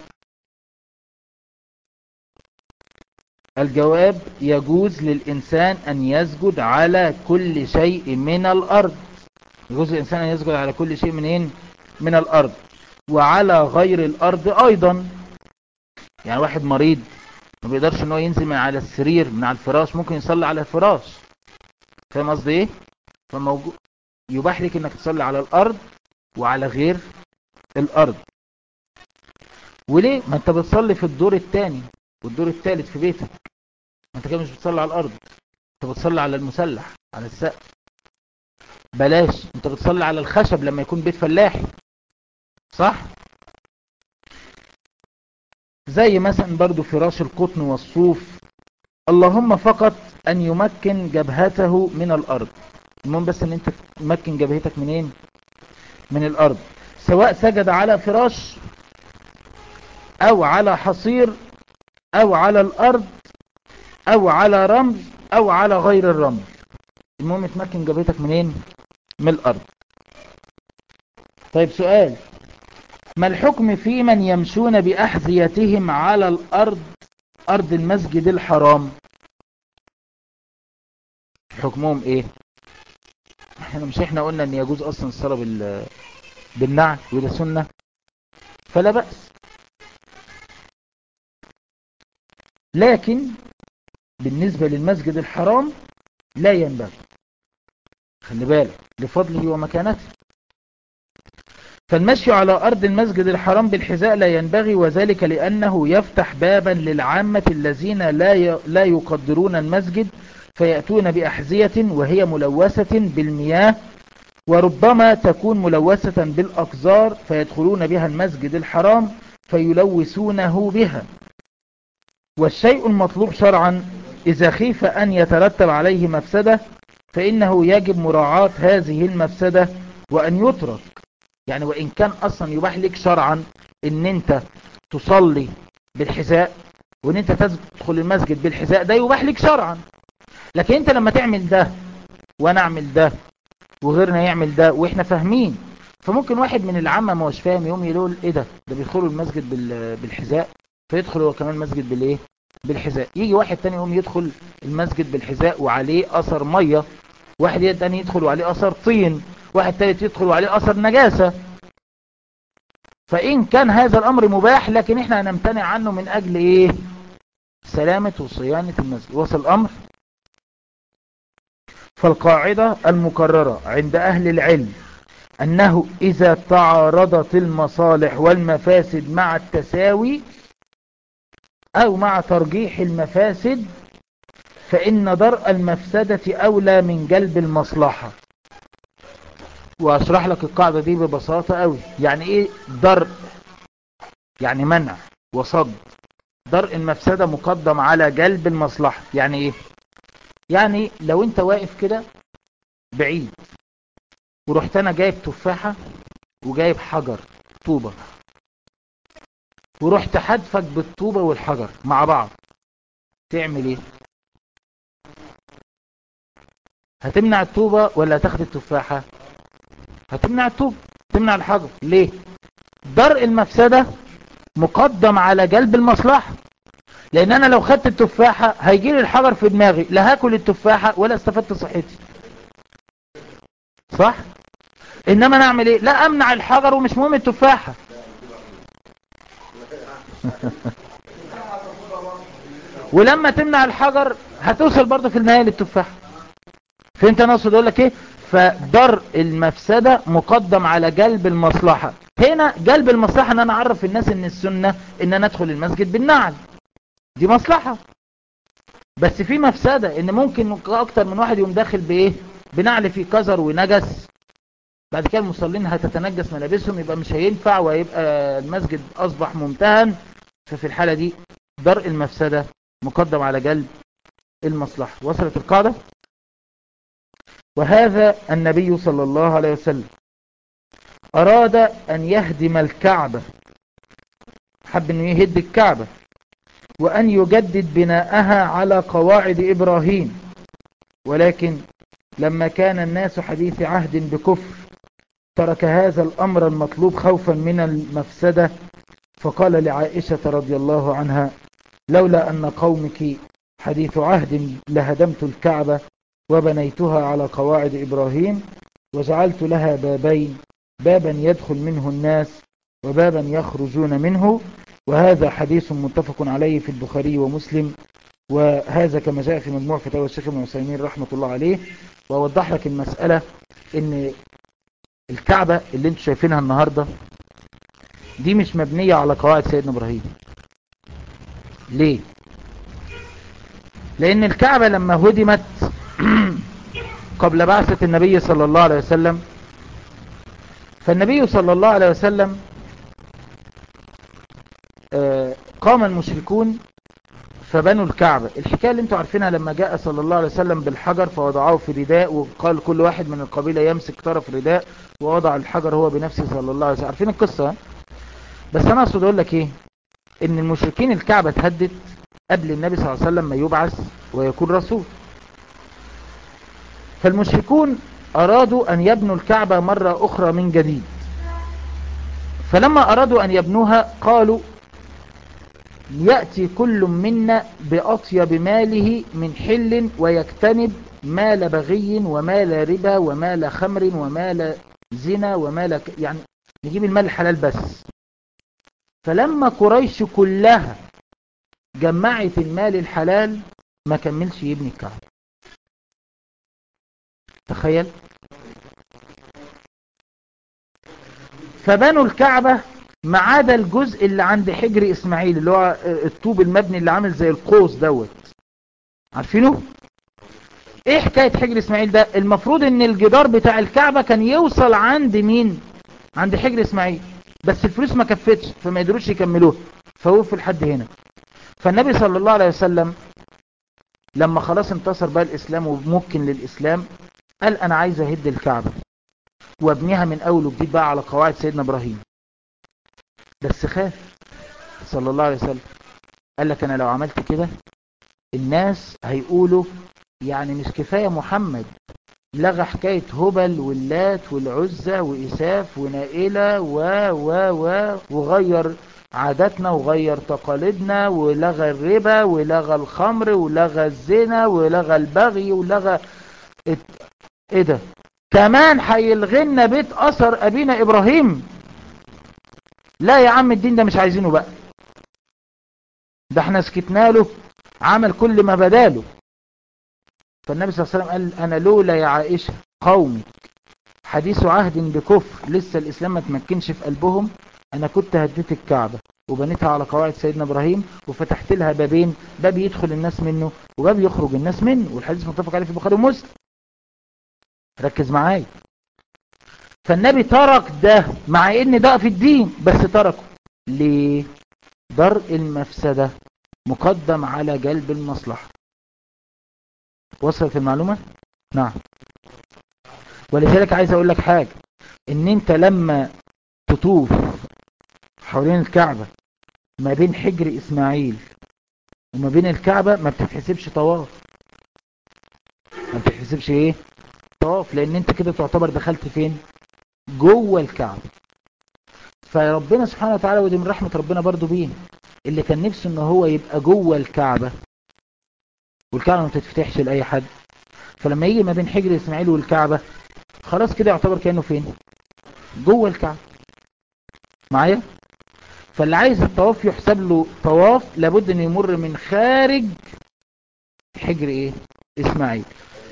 الجواب يجوز للإنسان أن يسجد على كل شيء من الأرض يجوز للإنسان أن يسجد على كل شيء منين من الأرض وعلى غير الأرض أيضا يعني واحد مريض ما بيقدرش ان هو ينزل من على السرير من على الفراش ممكن يصلي على الفراش فاهم قصدي ايه فموجود يباح لك انك تصلي على الارض وعلى غير الارض وليه ما انت بتصلي في الدور الثاني والدور الثالث في بيتك ما انت كده مش بتصلي على الارض انت بتصلي على المسلح على السقف بلاش انت بتصلي على الخشب لما يكون بيت فلاحي صح زي مثلا برضو فراش القطن والصوف اللهم فقط ان يمكن جبهته من الارض المهم بس ان انت تمكن جبهتك منين من الارض سواء سجد على فراش او على حصير او على الارض او على رمل او على غير الرمل المهم تمكن جبهتك منين من الارض طيب سؤال ما الحكم في من يمشون بأحذيتهم على الأرض أرض المسجد الحرام حكمهم ايه احنا مش احنا قلنا ان يجوز اصلا الصلاة بال... بالنعل وده سنة فلا بأس لكن بالنسبة للمسجد الحرام لا ينبغي خلي بالك لفضله ومكانته فالمشي على أرض المسجد الحرام بالحذاء لا ينبغي وذلك لأنه يفتح بابا للعامة الذين لا لا يقدرون المسجد فيأتون بأحذية وهي ملوثة بالمياه وربما تكون ملوثة بالأقذار فيدخلون بها المسجد الحرام فيلوثونه بها والشيء المطلوب شرعا إذا خيف أن يترتب عليه مفسدة فإنه يجب مراعاة هذه المفسدة وأن يترك يعني وإن كان أصلا يباح لك شرعا ان انت تصلي بالحذاء وان انت تدخل المسجد بالحذاء ده يباح لك شرعا لكن انت لما تعمل ده وانا اعمل ده وغيرنا يعمل ده واحنا فاهمين فممكن واحد من العامة ما هوش فاهم يوم يقول ايه ده ده بيدخلوا المسجد بالحذاء فيدخل هو كمان المسجد بالايه بالحذاء يجي واحد تاني يقوم يدخل المسجد بالحذاء وعليه اثر مية واحد تاني يدخل وعليه اثر طين واحد ثالث يدخل وعليه أثر نجاسة فإن كان هذا الأمر مباح لكن إحنا هنمتنع عنه من أجل إيه سلامة وصيانة المسجد وصل الأمر فالقاعدة المكررة عند أهل العلم أنه إذا تعارضت المصالح والمفاسد مع التساوي أو مع ترجيح المفاسد فإن درء المفسدة أولى من جلب المصلحة واشرح لك القاعدة دي ببساطة قوي يعني ايه درء يعني منع وصد درء المفسدة مقدم على جلب المصلحة يعني ايه يعني لو انت واقف كده بعيد ورحت انا جايب تفاحة وجايب حجر طوبة ورحت حدفك بالطوبة والحجر مع بعض تعمل ايه هتمنع الطوبة ولا هتاخد التفاحة هتمنع الطوبة تمنع الحجر ليه درء المفسدة مقدم على جلب المصلحة لان انا لو خدت التفاحة هيجي لي الحجر في دماغي لا هاكل التفاحة ولا استفدت صحتي صح انما نعمل ايه لا امنع الحجر ومش مهم التفاحة ولما تمنع الحجر هتوصل برضه في النهاية للتفاحة فانت انا اقصد اقول لك ايه فدر المفسدة مقدم على جلب المصلحة هنا جلب المصلحة ان انا اعرف الناس ان السنة ان انا ادخل المسجد بالنعل دي مصلحة بس في مفسدة ان ممكن اكتر من واحد يقوم داخل بايه بنعل فيه كزر ونجس بعد كده المصلين هتتنجس ملابسهم يبقى مش هينفع ويبقى المسجد اصبح ممتهن ففي الحالة دي درء المفسدة مقدم على جلب المصلحة وصلت القاعدة وهذا النبي صلى الله عليه وسلم أراد أن يهدم الكعبة حب أنه يهد الكعبة وأن يجدد بناءها على قواعد إبراهيم ولكن لما كان الناس حديث عهد بكفر ترك هذا الأمر المطلوب خوفا من المفسدة فقال لعائشة رضي الله عنها لولا أن قومك حديث عهد لهدمت الكعبة وبنيتها على قواعد إبراهيم وجعلت لها بابين بابا يدخل منه الناس وبابا يخرجون منه وهذا حديث متفق عليه في البخاري ومسلم وهذا كما جاء في مجموع فتاوى الشيخ ابن عثيمين رحمة الله عليه وأوضح لك المسألة ان الكعبة اللي انتم شايفينها النهاردة دي مش مبنية على قواعد سيدنا إبراهيم ليه لأن الكعبة لما هدمت قبل بعثة النبي صلى الله عليه وسلم فالنبي صلى الله عليه وسلم قام المشركون فبنوا الكعبة الحكاية اللي انتوا عارفينها لما جاء صلى الله عليه وسلم بالحجر فوضعه في رداء وقال كل واحد من القبيلة يمسك طرف رداء ووضع الحجر هو بنفسه صلى الله عليه وسلم عارفين القصة بس انا اقصد اقول لك ايه ان المشركين الكعبة تهدد قبل النبي صلى الله عليه وسلم ما يبعث ويكون رسول فالمشركون ارادوا ان يبنوا الكعبة مرة اخرى من جديد فلما ارادوا ان يبنوها قالوا يأتي كل منا بأطيب ماله من حل ويجتنب مال بغي ومال ربا ومال خمر ومال زنا ومال ك... يعني نجيب المال الحلال بس فلما قريش كلها جمعت المال الحلال ما كملش يبني الكعبة تخيل فبنوا الكعبة ما عدا الجزء اللي عند حجر اسماعيل اللي هو الطوب المبني اللي عامل زي القوس دوت عارفينه ايه حكاية حجر اسماعيل ده المفروض ان الجدار بتاع الكعبة كان يوصل عند مين عند حجر اسماعيل بس الفلوس ما كفتش فما يدروش يكملوه فوقفوا لحد هنا فالنبي صلى الله عليه وسلم لما خلاص انتصر بقى الاسلام وممكن للاسلام قال انا عايز اهد الكعبة وابنيها من اول وجديد بقى على قواعد سيدنا ابراهيم بس خاف صلى الله عليه وسلم قال لك انا لو عملت كده الناس هيقولوا يعني مش كفاية محمد لغى حكاية هبل واللات والعزة وإساف ونائلة و و و وغير عاداتنا وغير تقاليدنا ولغى الربا ولغى الخمر ولغى الزنا ولغى البغي ولغى ايه ده كمان هيلغينا بيت اثر ابينا ابراهيم لا يا عم الدين ده مش عايزينه بقى ده احنا سكتنا له عمل كل ما بداله فالنبي صلى الله عليه وسلم قال انا لولا يا عائشة قومي حديث عهد بكفر لسه الاسلام ما تمكنش في قلبهم انا كنت هديت الكعبة وبنيتها على قواعد سيدنا ابراهيم وفتحت لها بابين باب يدخل الناس منه وباب يخرج الناس منه والحديث متفق عليه في البخاري ومسلم ركز معايا فالنبي ترك ده مع ان ده في الدين بس تركه ليه درء المفسدة مقدم على جلب المصلحة وصلت المعلومة نعم ولذلك عايز اقول لك حاجة ان انت لما تطوف حوالين الكعبة ما بين حجر اسماعيل وما بين الكعبة ما بتتحسبش طواف ما بتتحسبش ايه طواف لان انت كده تعتبر دخلت فين جوه الكعبة فربنا سبحانه وتعالى ودي من رحمة ربنا برضو بينا اللي كان نفسه ان هو يبقى جوه الكعبة والكعبة ما تتفتحش لأي حد فلما يجي ما بين حجر اسماعيل والكعبة خلاص كده يعتبر كأنه فين جوه الكعبة معايا فاللي عايز الطواف يحسب له طواف لابد ان يمر من خارج حجر ايه اسماعيل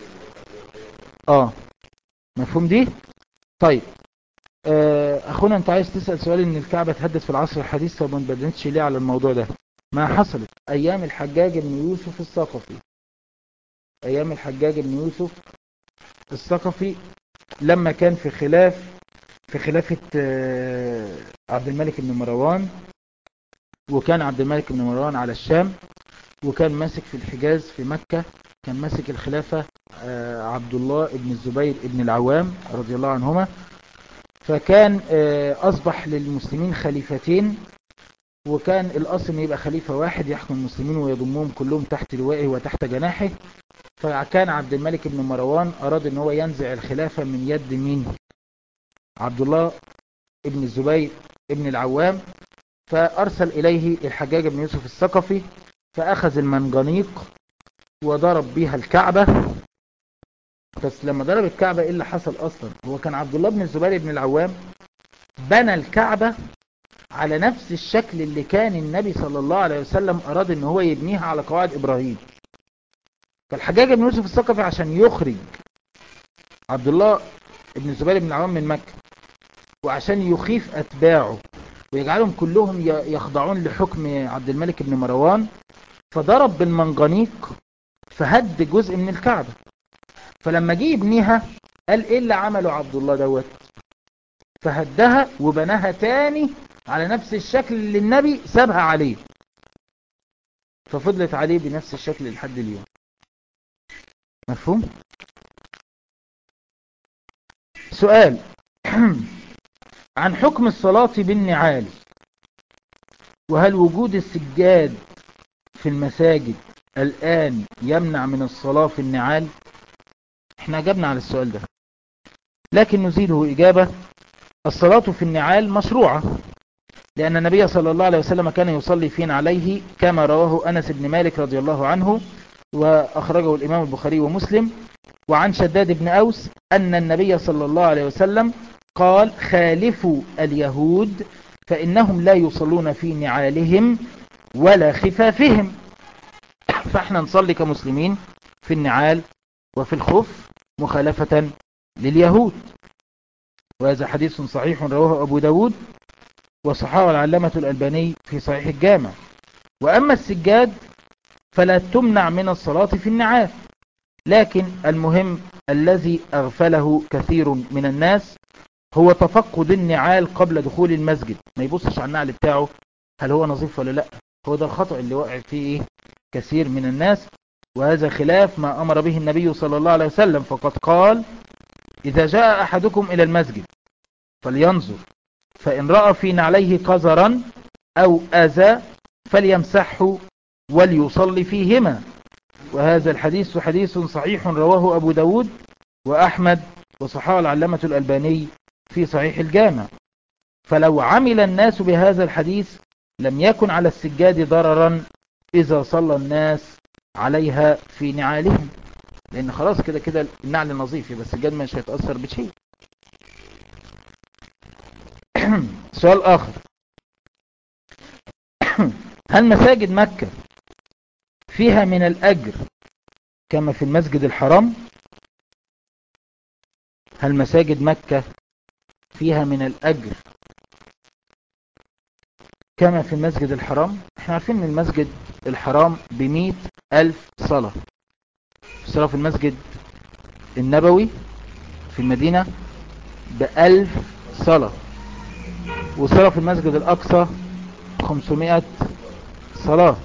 اه مفهوم دي طيب آه، اخونا انت عايز تسأل سؤال ان الكعبة تحدث في العصر الحديث طب ما نبدنتش ليه على الموضوع ده ما حصلت ايام الحجاج بن يوسف الثقفي ايام الحجاج بن يوسف الثقفي لما كان في خلاف في خلافة آه، عبد الملك بن مروان وكان عبد الملك بن مروان على الشام وكان ماسك في الحجاز في مكة كان ماسك الخلافة آه، عبد الله بن الزبير بن العوام رضي الله عنهما فكان آه، أصبح للمسلمين خليفتين وكان الأصل أن يبقى خليفة واحد يحكم المسلمين ويضمهم كلهم تحت لوائه وتحت جناحه فكان عبد الملك بن مروان أراد أن هو ينزع الخلافة من يد مين عبد الله ابن الزبير ابن العوام فأرسل إليه الحجاج بن يوسف الثقفي فأخذ المنجنيق وضرب بها الكعبة بس لما ضرب الكعبة ايه اللي حصل اصلا هو كان عبد الله بن الزبير بن العوام بنى الكعبة على نفس الشكل اللي كان النبي صلى الله عليه وسلم اراد ان هو يبنيها على قواعد ابراهيم فالحجاج بن يوسف الثقفي عشان يخرج عبد الله بن الزبير بن العوام من مكة وعشان يخيف اتباعه ويجعلهم كلهم يخضعون لحكم عبد الملك بن مروان فضرب بالمنجنيق فهد جزء من الكعبة فلما جه يبنيها قال ايه اللي عمله عبد الله دوت فهدها وبناها تاني على نفس الشكل اللي النبي سابها عليه ففضلت عليه بنفس الشكل لحد اليوم مفهوم سؤال عن حكم الصلاة بالنعال وهل وجود السجاد في المساجد الآن يمنع من الصلاة في النعال احنا اجبنا على السؤال ده لكن نزيده اجابة الصلاة في النعال مشروعة لأن النبي صلى الله عليه وسلم كان يصلي فين عليه كما رواه أنس بن مالك رضي الله عنه وأخرجه الإمام البخاري ومسلم وعن شداد بن أوس أن النبي صلى الله عليه وسلم قال خالفوا اليهود فإنهم لا يصلون في نعالهم ولا خفافهم فاحنا نصلي كمسلمين في النعال وفي الخف مخالفة لليهود وهذا حديث صحيح رواه أبو داود وصحاه العلامة الألباني في صحيح الجامع وأما السجاد فلا تمنع من الصلاة في النعال لكن المهم الذي أغفله كثير من الناس هو تفقد النعال قبل دخول المسجد ما يبصش على النعل بتاعه هل هو نظيف ولا لا هو ده الخطأ اللي وقع فيه كثير من الناس وهذا خلاف ما أمر به النبي صلى الله عليه وسلم فقد قال إذا جاء أحدكم إلى المسجد فلينظر فإن رأى في نعليه قذرا أو أذى فليمسحه وليصلي فيهما وهذا الحديث حديث صحيح رواه أبو داود وأحمد وصحاه العلامة الألباني في صحيح الجامع فلو عمل الناس بهذا الحديث لم يكن على السجاد ضررا إذا صلى الناس عليها في نعالهم لأن خلاص كده كده النعل نظيف بس الجد مش هيتأثر بشيء سؤال آخر هل مساجد مكة فيها من الأجر كما في المسجد الحرام هل مساجد مكة فيها من الأجر كما في المسجد الحرام احنا عارفين ان المسجد الحرام بمئة ألف صلاة الصلاة في المسجد النبوي في المدينة بألف صلاة والصلاة في المسجد الأقصى 500 صلاة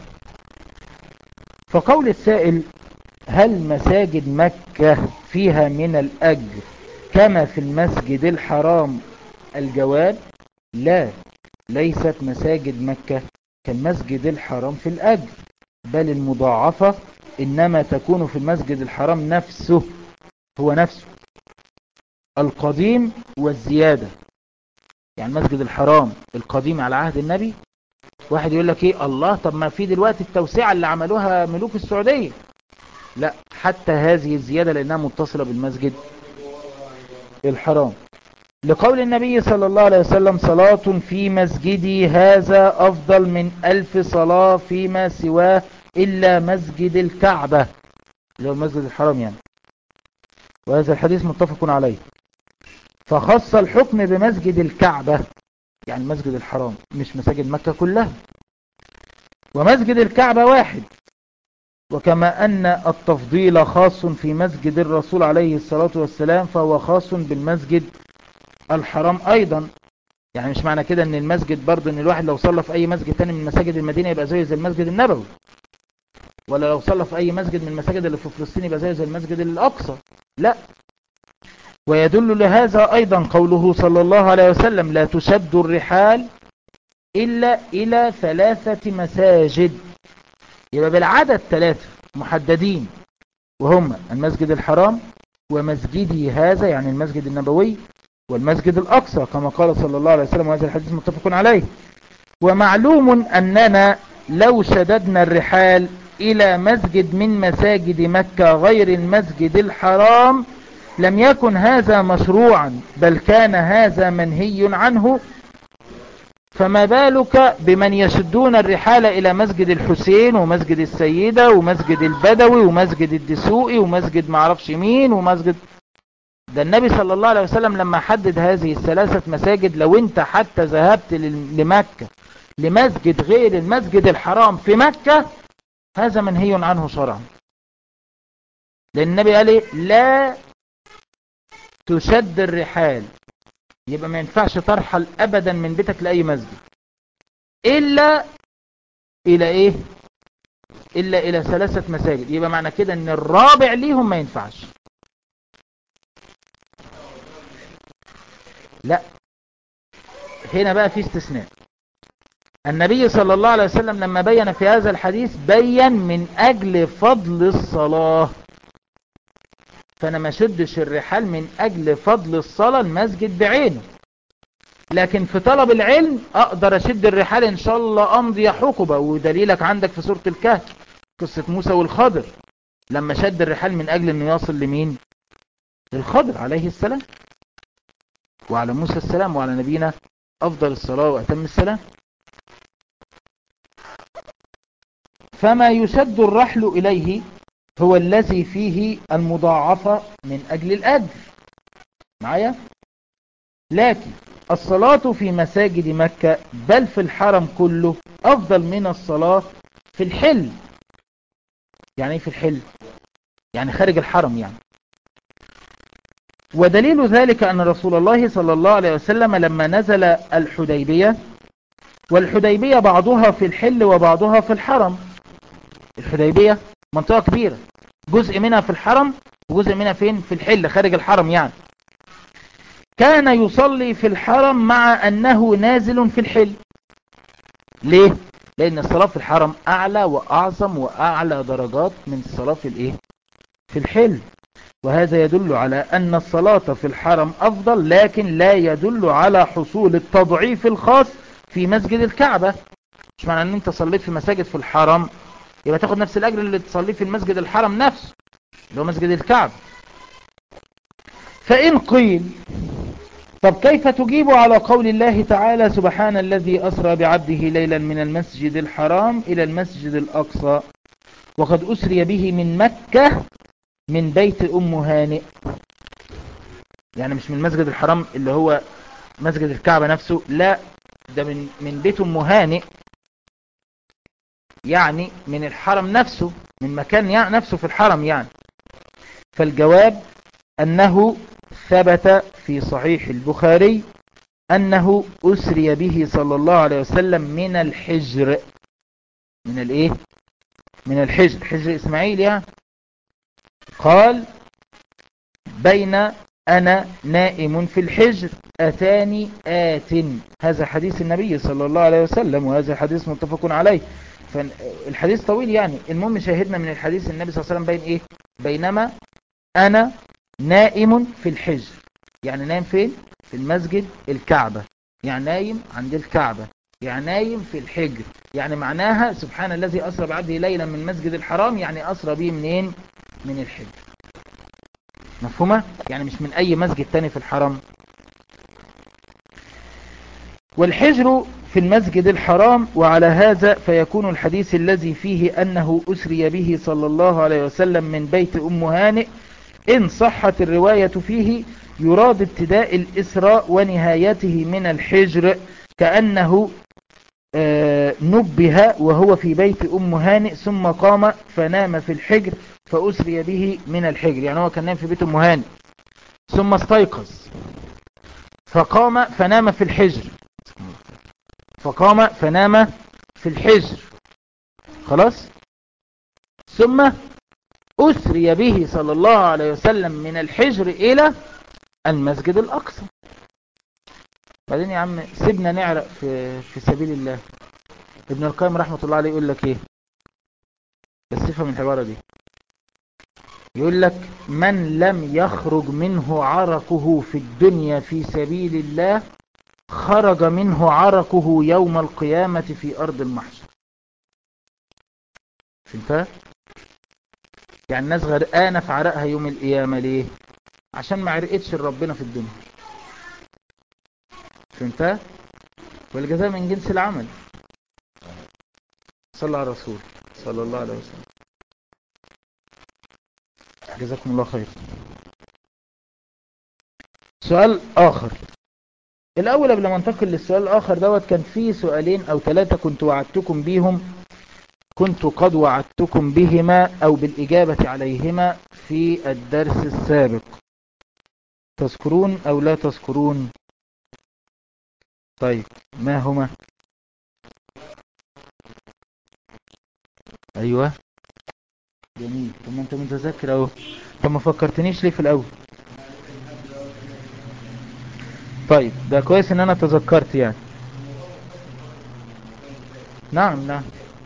فقول السائل هل مساجد مكة فيها من الأجر كما في المسجد الحرام الجواب لا ليست مساجد مكة كالمسجد الحرام في الأجر بل المضاعفة إنما تكون في المسجد الحرام نفسه هو نفسه القديم والزيادة يعني المسجد الحرام القديم على عهد النبي واحد يقول لك ايه الله طب ما في دلوقتي التوسعة اللي عملوها ملوك السعودية لا حتى هذه الزيادة لأنها متصلة بالمسجد الحرام لقول النبي صلى الله عليه وسلم صلاة في مسجدي هذا أفضل من ألف صلاة فيما سواه إلا مسجد الكعبة اللي هو المسجد الحرام يعني وهذا الحديث متفق عليه فخص الحكم بمسجد الكعبة يعني المسجد الحرام مش مساجد مكة كلها ومسجد الكعبة واحد وكما أن التفضيل خاص في مسجد الرسول عليه الصلاة والسلام فهو خاص بالمسجد الحرام أيضا يعني مش معنى كده ان المسجد برضه ان الواحد لو صلى في اي مسجد تاني من مساجد المدينة يبقى زيه زي المسجد النبوي ولا لو صلى في اي مسجد من المساجد اللي في فلسطين يبقى زيه زي المسجد الاقصى لا ويدل لهذا ايضا قوله صلى الله عليه وسلم لا تشد الرحال الا الى ثلاثة مساجد يبقى بالعدد ثلاثة محددين وهم المسجد الحرام ومسجدي هذا يعني المسجد النبوي والمسجد الأقصى كما قال صلى الله عليه وسلم وهذا الحديث متفق عليه ومعلوم أننا لو شددنا الرحال إلى مسجد من مساجد مكة غير المسجد الحرام لم يكن هذا مشروعا بل كان هذا منهي عنه فما بالك بمن يشدون الرحال إلى مسجد الحسين ومسجد السيدة ومسجد البدوي ومسجد الدسوقي ومسجد معرفش مين ومسجد ده النبي صلى الله عليه وسلم لما حدد هذه الثلاثة مساجد لو انت حتى ذهبت لمكة لمسجد غير المسجد الحرام في مكة هذا منهي عنه شرعا لأن النبي قال ايه لا تشد الرحال يبقى ما ينفعش ترحل أبدا من بيتك لأي مسجد إلا إلى إيه إلا إلى ثلاثة مساجد يبقى معنى كده أن الرابع ليهم ما ينفعش لا هنا بقى في استثناء النبي صلى الله عليه وسلم لما بين في هذا الحديث بين من أجل فضل الصلاة فأنا ما شدش الرحال من أجل فضل الصلاة المسجد بعينه لكن في طلب العلم أقدر أشد الرحال إن شاء الله أمضي حقبة ودليلك عندك في سورة الكهف قصة موسى والخضر لما شد الرحال من أجل أنه يصل لمين للخضر عليه السلام وعلى موسى السلام وعلى نبينا أفضل الصلاة وأتم السلام فما يشد الرحل إليه هو الذي فيه المضاعفة من أجل الأجر معايا لكن الصلاة في مساجد مكة بل في الحرم كله أفضل من الصلاة في الحل يعني ايه في الحل يعني خارج الحرم يعني ودليل ذلك أن رسول الله صلى الله عليه وسلم لما نزل الحديبية والحديبية بعضها في الحل وبعضها في الحرم الحديبية منطقة كبيرة جزء منها في الحرم وجزء منها فين في الحل خارج الحرم يعني كان يصلي في الحرم مع أنه نازل في الحل ليه؟ لأن الصلاة في الحرم أعلى وأعظم وأعلى درجات من الصلاة في الإيه؟ في الحل وهذا يدل على أن الصلاة في الحرم أفضل لكن لا يدل على حصول التضعيف الخاص في مسجد الكعبة مش معنى أن أنت صليت في مساجد في الحرم يبقى تاخد نفس الأجر اللي تصليه في المسجد الحرم نفسه اللي هو مسجد الكعبة فإن قيل طب كيف تجيب على قول الله تعالى سبحان الذي أسرى بعبده ليلا من المسجد الحرام إلى المسجد الأقصى وقد أسري به من مكة من بيت أم هانئ يعني مش من المسجد الحرام اللي هو مسجد الكعبة نفسه لا ده من من بيت أم هانئ يعني من الحرم نفسه من مكان يعني نفسه في الحرم يعني فالجواب أنه ثبت في صحيح البخاري أنه أسري به صلى الله عليه وسلم من الحجر من الايه من الحجر حجر إسماعيل يعني قال بين أنا نائم في الحجر أتاني آت هذا حديث النبي صلى الله عليه وسلم وهذا حديث متفق عليه فالحديث طويل يعني المهم شاهدنا من الحديث النبي صلى الله عليه وسلم بين إيه بينما أنا نائم في الحجر يعني نايم فين في المسجد الكعبة يعني نايم عند الكعبة يعني نايم في الحجر يعني معناها سبحان الذي أسرى بعبده ليلا من مسجد الحرام يعني أسرى به منين من الحجر مفهومة يعني مش من أي مسجد تاني في الحرام والحجر في المسجد الحرام وعلى هذا فيكون الحديث الذي فيه أنه أسري به صلى الله عليه وسلم من بيت أم هانئ إن صحت الرواية فيه يراد ابتداء الإسراء ونهايته من الحجر كأنه آه، نبه وهو في بيت أم هانئ ثم قام فنام في الحجر فأسري به من الحجر يعني هو كان نام في بيت أم هانئ ثم استيقظ فقام فنام في الحجر فقام فنام في الحجر خلاص ثم أسري به صلى الله عليه وسلم من الحجر إلى المسجد الأقصى بعدين يا عم سيبنا نعرق في, في سبيل الله ابن القيم رحمة الله عليه يقول لك ايه بس افهم العبارة دي يقول لك من لم يخرج منه عرقه في الدنيا في سبيل الله خرج منه عرقه يوم القيامة في أرض المحشر فهمتها؟ يعني الناس غرقانة في عرقها يوم القيامة ليه؟ عشان ما عرقتش ربنا في الدنيا فهمتها؟ والجزاء من جنس العمل صلى على الرسول صلى الله عليه وسلم جزاكم الله خير سؤال آخر الأول قبل ما ننتقل للسؤال الآخر دوت كان فيه سؤالين أو ثلاثة كنت وعدتكم بيهم كنت قد وعدتكم بهما أو بالإجابة عليهما في الدرس السابق تذكرون أو لا تذكرون طيب ما هما أيوة جميل طب ما أنت متذكر أهو طب ما فكرتنيش ليه في الأول طيب ده كويس ان انا تذكرت يعني نعم نعم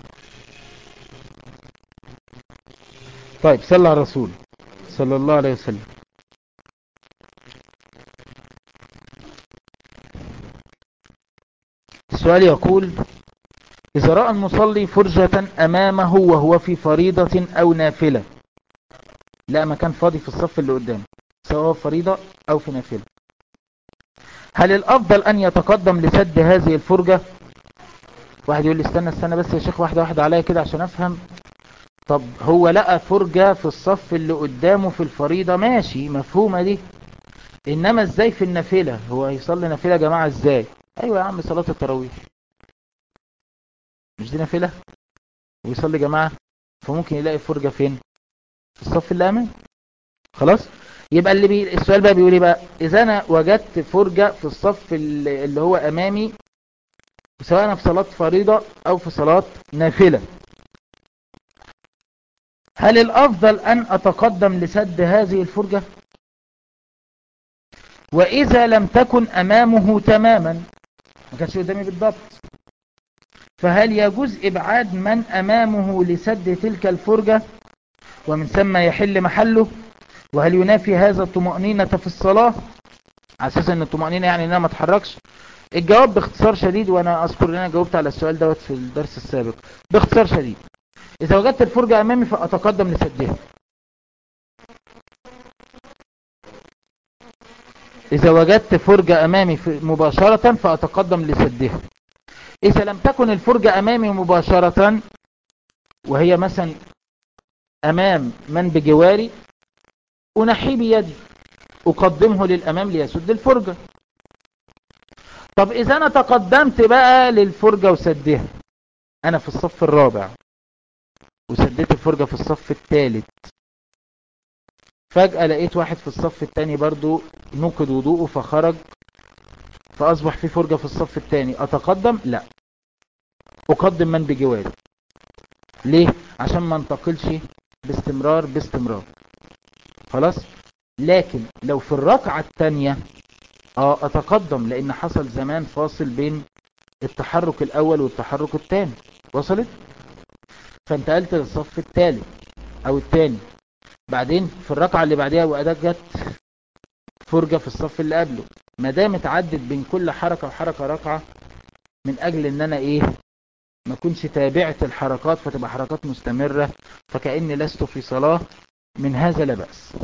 طيب صلى على الرسول صلى الله عليه وسلم السؤال يقول إذا رأى المصلي فرجة أمامه وهو في فريضة أو نافلة لا مكان فاضي في الصف اللي قدامه سواء فريضة أو في نافلة هل الأفضل أن يتقدم لسد هذه الفرجة واحد يقول لي استنى استنى بس يا شيخ واحدة واحدة عليا كده عشان أفهم طب هو لقى فرجة في الصف اللي قدامه في الفريضة ماشي مفهومة دي إنما إزاي في النافلة هو هيصلي نافلة يا جماعة إزاي أيوة يا عم صلاة التراويح مش دي نافلة ويصلي جماعة فممكن يلاقي فرجة فين في الصف اللي أمامه خلاص يبقى اللي بي... السؤال بقى بيقول ايه بقى اذا انا وجدت فرجة في الصف اللي هو امامي سواء انا في صلاة فريضة او في صلاة نافلة هل الافضل ان اتقدم لسد هذه الفرجة واذا لم تكن امامه تماما ما كانش قدامي بالضبط فهل يجوز ابعاد من امامه لسد تلك الفرجة ومن ثم يحل محله وهل ينافي هذا الطمأنينة في الصلاة على اساس ان الطمأنينة يعني انها ما تحركش الجواب باختصار شديد وانا اذكر ان انا جاوبت على السؤال دوت في الدرس السابق باختصار شديد اذا وجدت الفرجة امامي فاتقدم لسدها اذا وجدت فرجة امامي مباشرة فاتقدم لسدها اذا لم تكن الفرجة امامي مباشرة وهي مثلا امام من بجواري أنحي بيدي أقدمه للأمام ليسد الفرجة طب إذا أنا تقدمت بقى للفرجة وسدها أنا في الصف الرابع وسديت الفرجة في الصف الثالث فجأة لقيت واحد في الصف التاني برضو نقد وضوءه فخرج فأصبح في فرجة في الصف التاني أتقدم لا أقدم من بجواري ليه عشان ما انتقلش باستمرار باستمرار خلاص لكن لو في الركعة التانية اه اتقدم لان حصل زمان فاصل بين التحرك الاول والتحرك الثاني وصلت فانتقلت للصف الثالث او الثاني بعدين في الركعة اللي بعدها وأداة جت فرجة في الصف اللي قبله ما دام اتعدت بين كل حركة وحركة ركعة من اجل ان انا ايه ما كنش تابعت الحركات فتبقى حركات مستمرة فكأني لست في صلاة من هذا لا بأس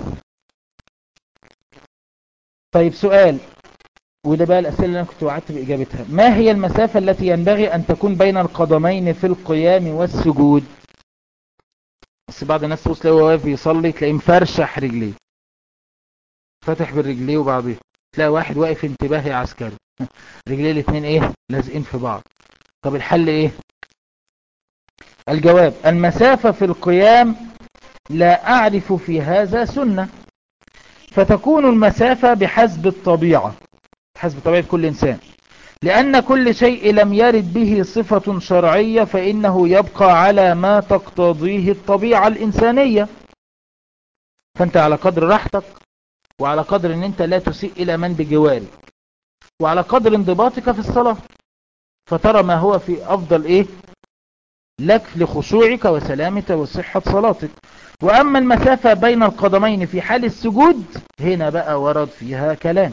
طيب سؤال وده بقى الأسئلة اللي أنا كنت وعدت بإجابتها ما هي المسافة التي ينبغي أن تكون بين القدمين في القيام والسجود بس بعض الناس تبص تلاقيه واقف يصلي تلاقيه مفرشح رجليه فاتح بالرجليه وبعضيه تلاقي واحد واقف انتباهي عسكري رجليه الاثنين ايه لازقين في بعض طب الحل ايه الجواب المسافة في القيام لا أعرف في هذا سنة فتكون المسافة بحسب الطبيعة حسب طبيعة كل إنسان لأن كل شيء لم يرد به صفة شرعية فإنه يبقى على ما تقتضيه الطبيعة الإنسانية فأنت على قدر راحتك وعلى قدر أن أنت لا تسيء إلى من بجوارك وعلى قدر انضباطك في الصلاة فترى ما هو في أفضل إيه لك لخشوعك وسلامك وصحة صلاتك وأما المسافة بين القدمين في حال السجود هنا بقى ورد فيها كلام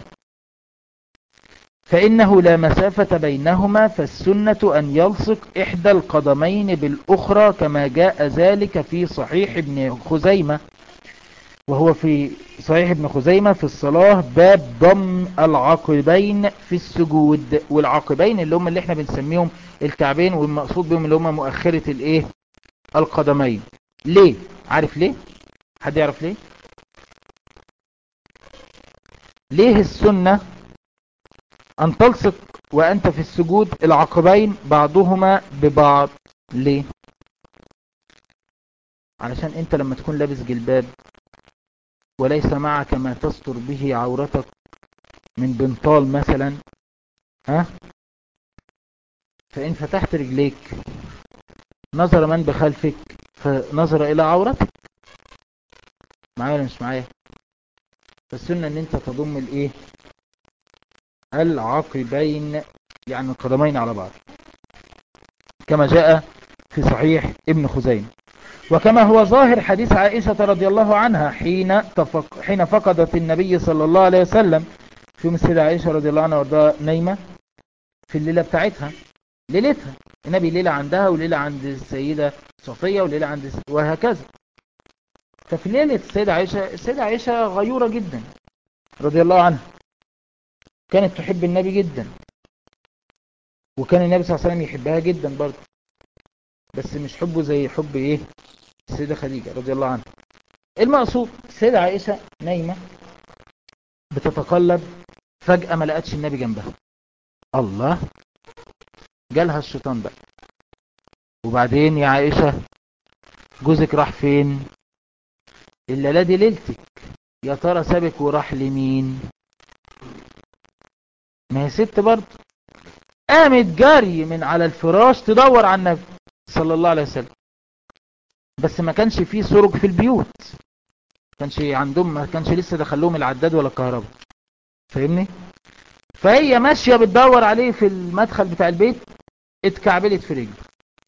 فإنه لا مسافة بينهما فالسنة أن يلصق إحدى القدمين بالأخرى كما جاء ذلك في صحيح ابن خزيمة وهو في صحيح ابن خزيمة في الصلاة باب ضم العقبين في السجود والعقبين اللي هم اللي احنا بنسميهم الكعبين والمقصود بهم اللي هم مؤخرة الايه القدمين ليه عارف ليه حد يعرف ليه ليه السنة أن تلصق وأنت في السجود العقبين بعضهما ببعض ليه علشان أنت لما تكون لابس جلباب وليس معك ما تستر به عورتك من بنطال مثلا ها فإن فتحت رجليك نظر من بخلفك فنظر إلى عورتك معايا ولا مش معايا فالسنة ان انت تضم الايه العقبين يعني القدمين على بعض كما جاء في صحيح ابن خزيمة وكما هو ظاهر حديث عائشة رضي الله عنها حين تفق حين فقدت النبي صلى الله عليه وسلم في مسجد عائشة رضي الله عنها وارضاها نايمة في الليلة بتاعتها ليلتها النبي ليلة عندها وليلة عند السيدة صفية وليلة عند وهكذا ففي ليلة السيدة عائشة السيدة عائشة غيورة جدا رضي الله عنها كانت تحب النبي جدا وكان النبي صلى الله عليه وسلم يحبها جدا برضه بس مش حبه زي حب ايه السيدة خديجة رضي الله عنها المقصود السيدة عائشة نايمة بتتقلب فجأة ما لقتش النبي جنبها الله جالها الشيطان بقى وبعدين يا عائشة جوزك راح فين الليلة دي ليلتك يا ترى سابك وراح لمين ما هي ست برضه قامت جري من على الفراش تدور على النبي صلى الله عليه وسلم بس ما كانش فيه سرج في البيوت كانش عندهم ما كانش لسه دخلهم العداد ولا الكهرباء فاهمني فهي ماشية بتدور عليه في المدخل بتاع البيت اتكعبلت في رجله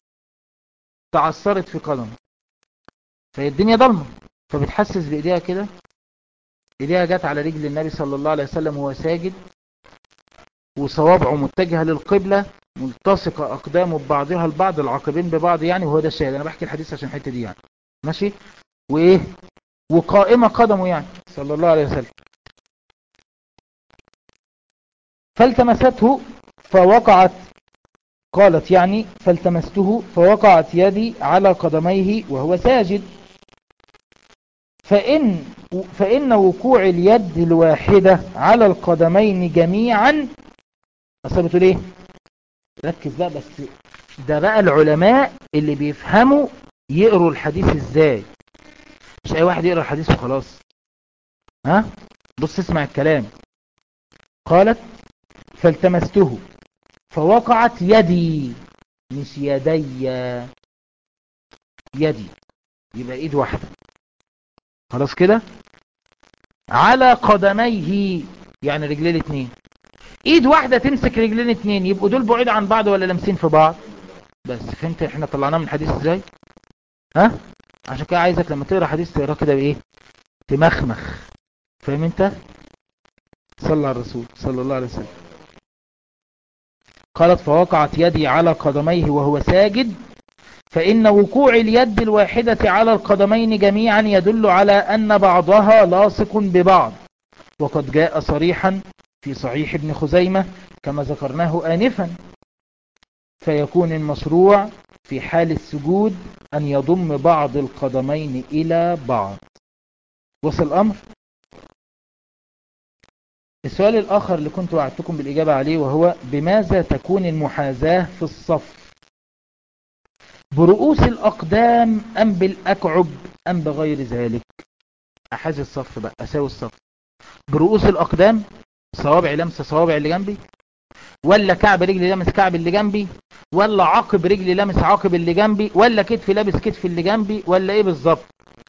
تعثرت في قدمه فهي الدنيا ضلمه فبتحسس بايديها كده ايديها جت على رجل النبي صلى الله عليه وسلم وهو ساجد وصوابعه متجهة للقبلة ملتصقة أقدامه ببعضها البعض العقبين ببعض يعني وهو ده الشاهد أنا بحكي الحديث عشان الحتة دي يعني ماشي وإيه وقائمة قدمه يعني صلى الله عليه وسلم فالتمسته فوقعت قالت يعني فالتمسته فوقعت يدي على قدميه وهو ساجد فإن, فإن وقوع اليد الواحدة على القدمين جميعا أصابته ليه ركز بقى بس ده بقى العلماء اللي بيفهموا يقروا الحديث ازاي مش اي واحد يقرأ الحديث وخلاص ها بص اسمع الكلام قالت فالتمسته فوقعت يدي مش يدي يدي يبقى ايد واحدة خلاص كده على قدميه يعني رجلين اتنين ايد واحدة تمسك رجلين اتنين يبقوا دول بعيد عن بعض ولا لامسين في بعض بس فهمت احنا طلعناه من الحديث ازاي ها عشان كده عايزك لما تقرا حديث تقراه كده بايه تمخمخ فاهم انت صلى على الرسول صلى الله عليه وسلم قالت فوقعت يدي على قدميه وهو ساجد فإن وقوع اليد الواحدة على القدمين جميعا يدل على أن بعضها لاصق ببعض وقد جاء صريحا في صحيح ابن خزيمة كما ذكرناه آنفا فيكون المشروع في حال السجود أن يضم بعض القدمين إلى بعض وصل الأمر السؤال الآخر اللي كنت وعدتكم بالإجابة عليه وهو بماذا تكون المحاذاة في الصف برؤوس الأقدام أم بالأكعب أم بغير ذلك أحاذي الصف بقى أساوي الصف برؤوس الأقدام صوابع لمس صوابع اللي جنبي ولا كعب رجلي لمس كعب اللي جنبي ولا عقب رجلي لمس عقب اللي جنبي ولا كتفي لابس كتف اللي جنبي ولا ايه بالظبط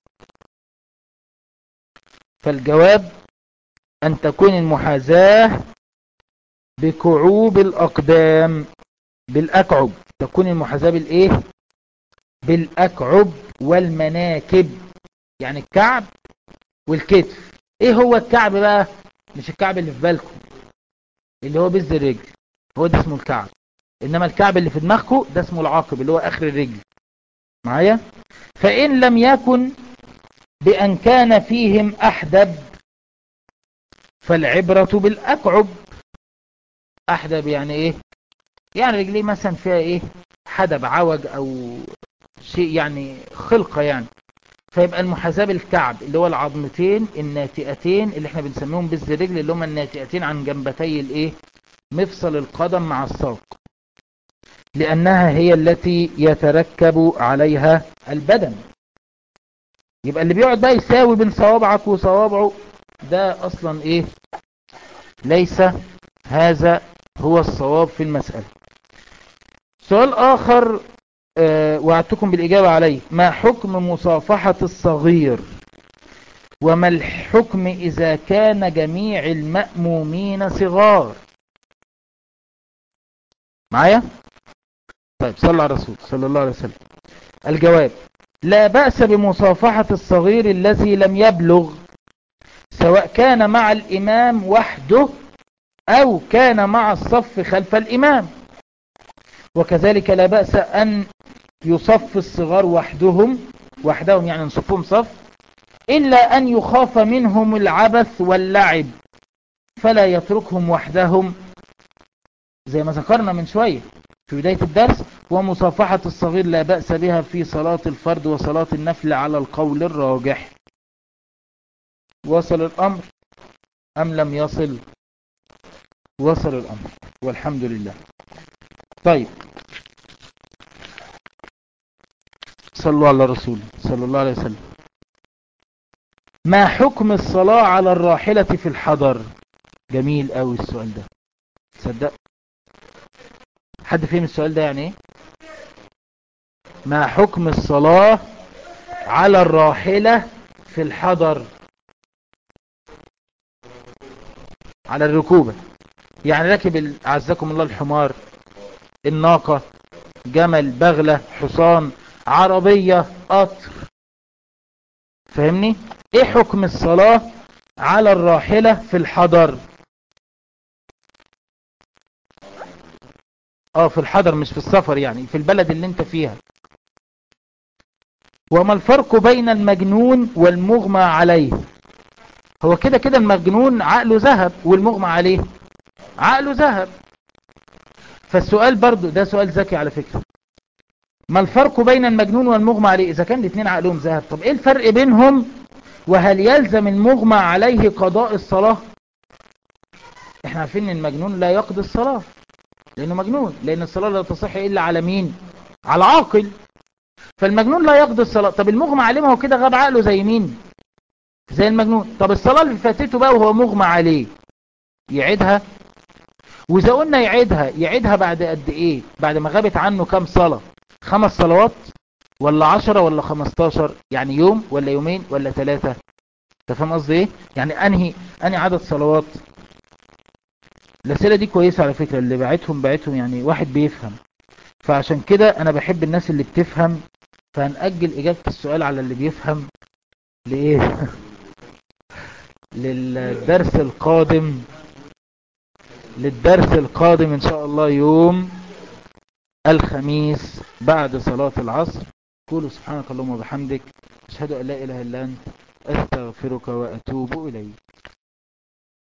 فالجواب أن تكون المحاذاة بكعوب الأقدام بالأكعب تكون المحاذاة بالإيه بالأكعب والمناكب يعني الكعب والكتف إيه هو الكعب بقى مش الكعب اللي في بالكم اللي هو بز الرجل هو ده اسمه الكعب إنما الكعب اللي في دماغكم ده اسمه العاقب اللي هو آخر الرجل معايا فإن لم يكن بأن كان فيهم أحدب فالعبرة بالأكعب أحدب يعني إيه يعني رجليه مثلا فيها إيه حدب عوج أو شيء يعني خلقة يعني فيبقى المحاذاة بالكعب اللي هو العظمتين الناتئتين اللي احنا بنسميهم بز الرجل اللي هم الناتئتين عن جنبتي الايه مفصل القدم مع الساق لأنها هي التي يتركب عليها البدن يبقى اللي بيقعد بقى يساوي بين صوابعك وصوابعه ده اصلا ايه ليس هذا هو الصواب في المسألة سؤال اخر أه وعدتكم بالاجابة عليه ما حكم مصافحة الصغير وما الحكم اذا كان جميع المأمومين صغار معايا طيب صلى على الرسول صلى الله عليه وسلم الجواب لا بأس بمصافحة الصغير الذي لم يبلغ سواء كان مع الإمام وحده أو كان مع الصف خلف الإمام وكذلك لا بأس أن يصف الصغار وحدهم وحدهم يعني نصفهم صف إلا أن يخاف منهم العبث واللعب فلا يتركهم وحدهم زي ما ذكرنا من شوية في بداية الدرس ومصافحة الصغير لا بأس بها في صلاة الفرد وصلاة النفل على القول الراجح وصل الأمر أم لم يصل وصل الأمر والحمد لله طيب صلوا على الرسول صلى الله عليه وسلم ما حكم الصلاة على الراحلة في الحضر جميل قوي السؤال ده تصدق حد فهم السؤال ده يعني ايه ما حكم الصلاة على الراحلة في الحضر على الركوبة يعني راكب عزكم الله الحمار الناقة جمل بغلة حصان عربية قطر فاهمني ايه حكم الصلاة على الراحلة في الحضر اه في الحضر مش في السفر يعني في البلد اللي انت فيها وما الفرق بين المجنون والمغمى عليه هو كده كده المجنون عقله ذهب والمغمى عليه عقله ذهب فالسؤال برضو ده سؤال ذكي على فكرة ما الفرق بين المجنون والمغمى عليه اذا كان الاثنين عقلهم ذهب طب ايه الفرق بينهم وهل يلزم المغمى عليه قضاء الصلاة احنا عارفين ان المجنون لا يقضي الصلاة لانه مجنون لان الصلاة لا تصح الا على مين على عاقل فالمجنون لا يقضي الصلاة طب المغمى عليه ما هو كده غاب عقله زي مين زي المجنون طب الصلاة اللي فاتته بقى وهو مغمى عليه يعيدها وإذا قلنا يعيدها يعيدها بعد قد إيه بعد ما غابت عنه كام صلاة خمس صلوات ولا عشرة ولا خمستاشر يعني يوم ولا يومين ولا ثلاثة تفهم قصدي ايه يعني انهي انهي عدد صلوات الاسئله دي كويسه على فكره اللي بعتهم بعتهم يعني واحد بيفهم فعشان كده انا بحب الناس اللي بتفهم فهنأجل اجابه السؤال على اللي بيفهم لايه للدرس القادم للدرس القادم ان شاء الله يوم الخميس بعد صلاة العصر قولوا سبحانك اللهم وبحمدك أشهد أن لا إله إلا أنت أستغفرك وأتوب إليك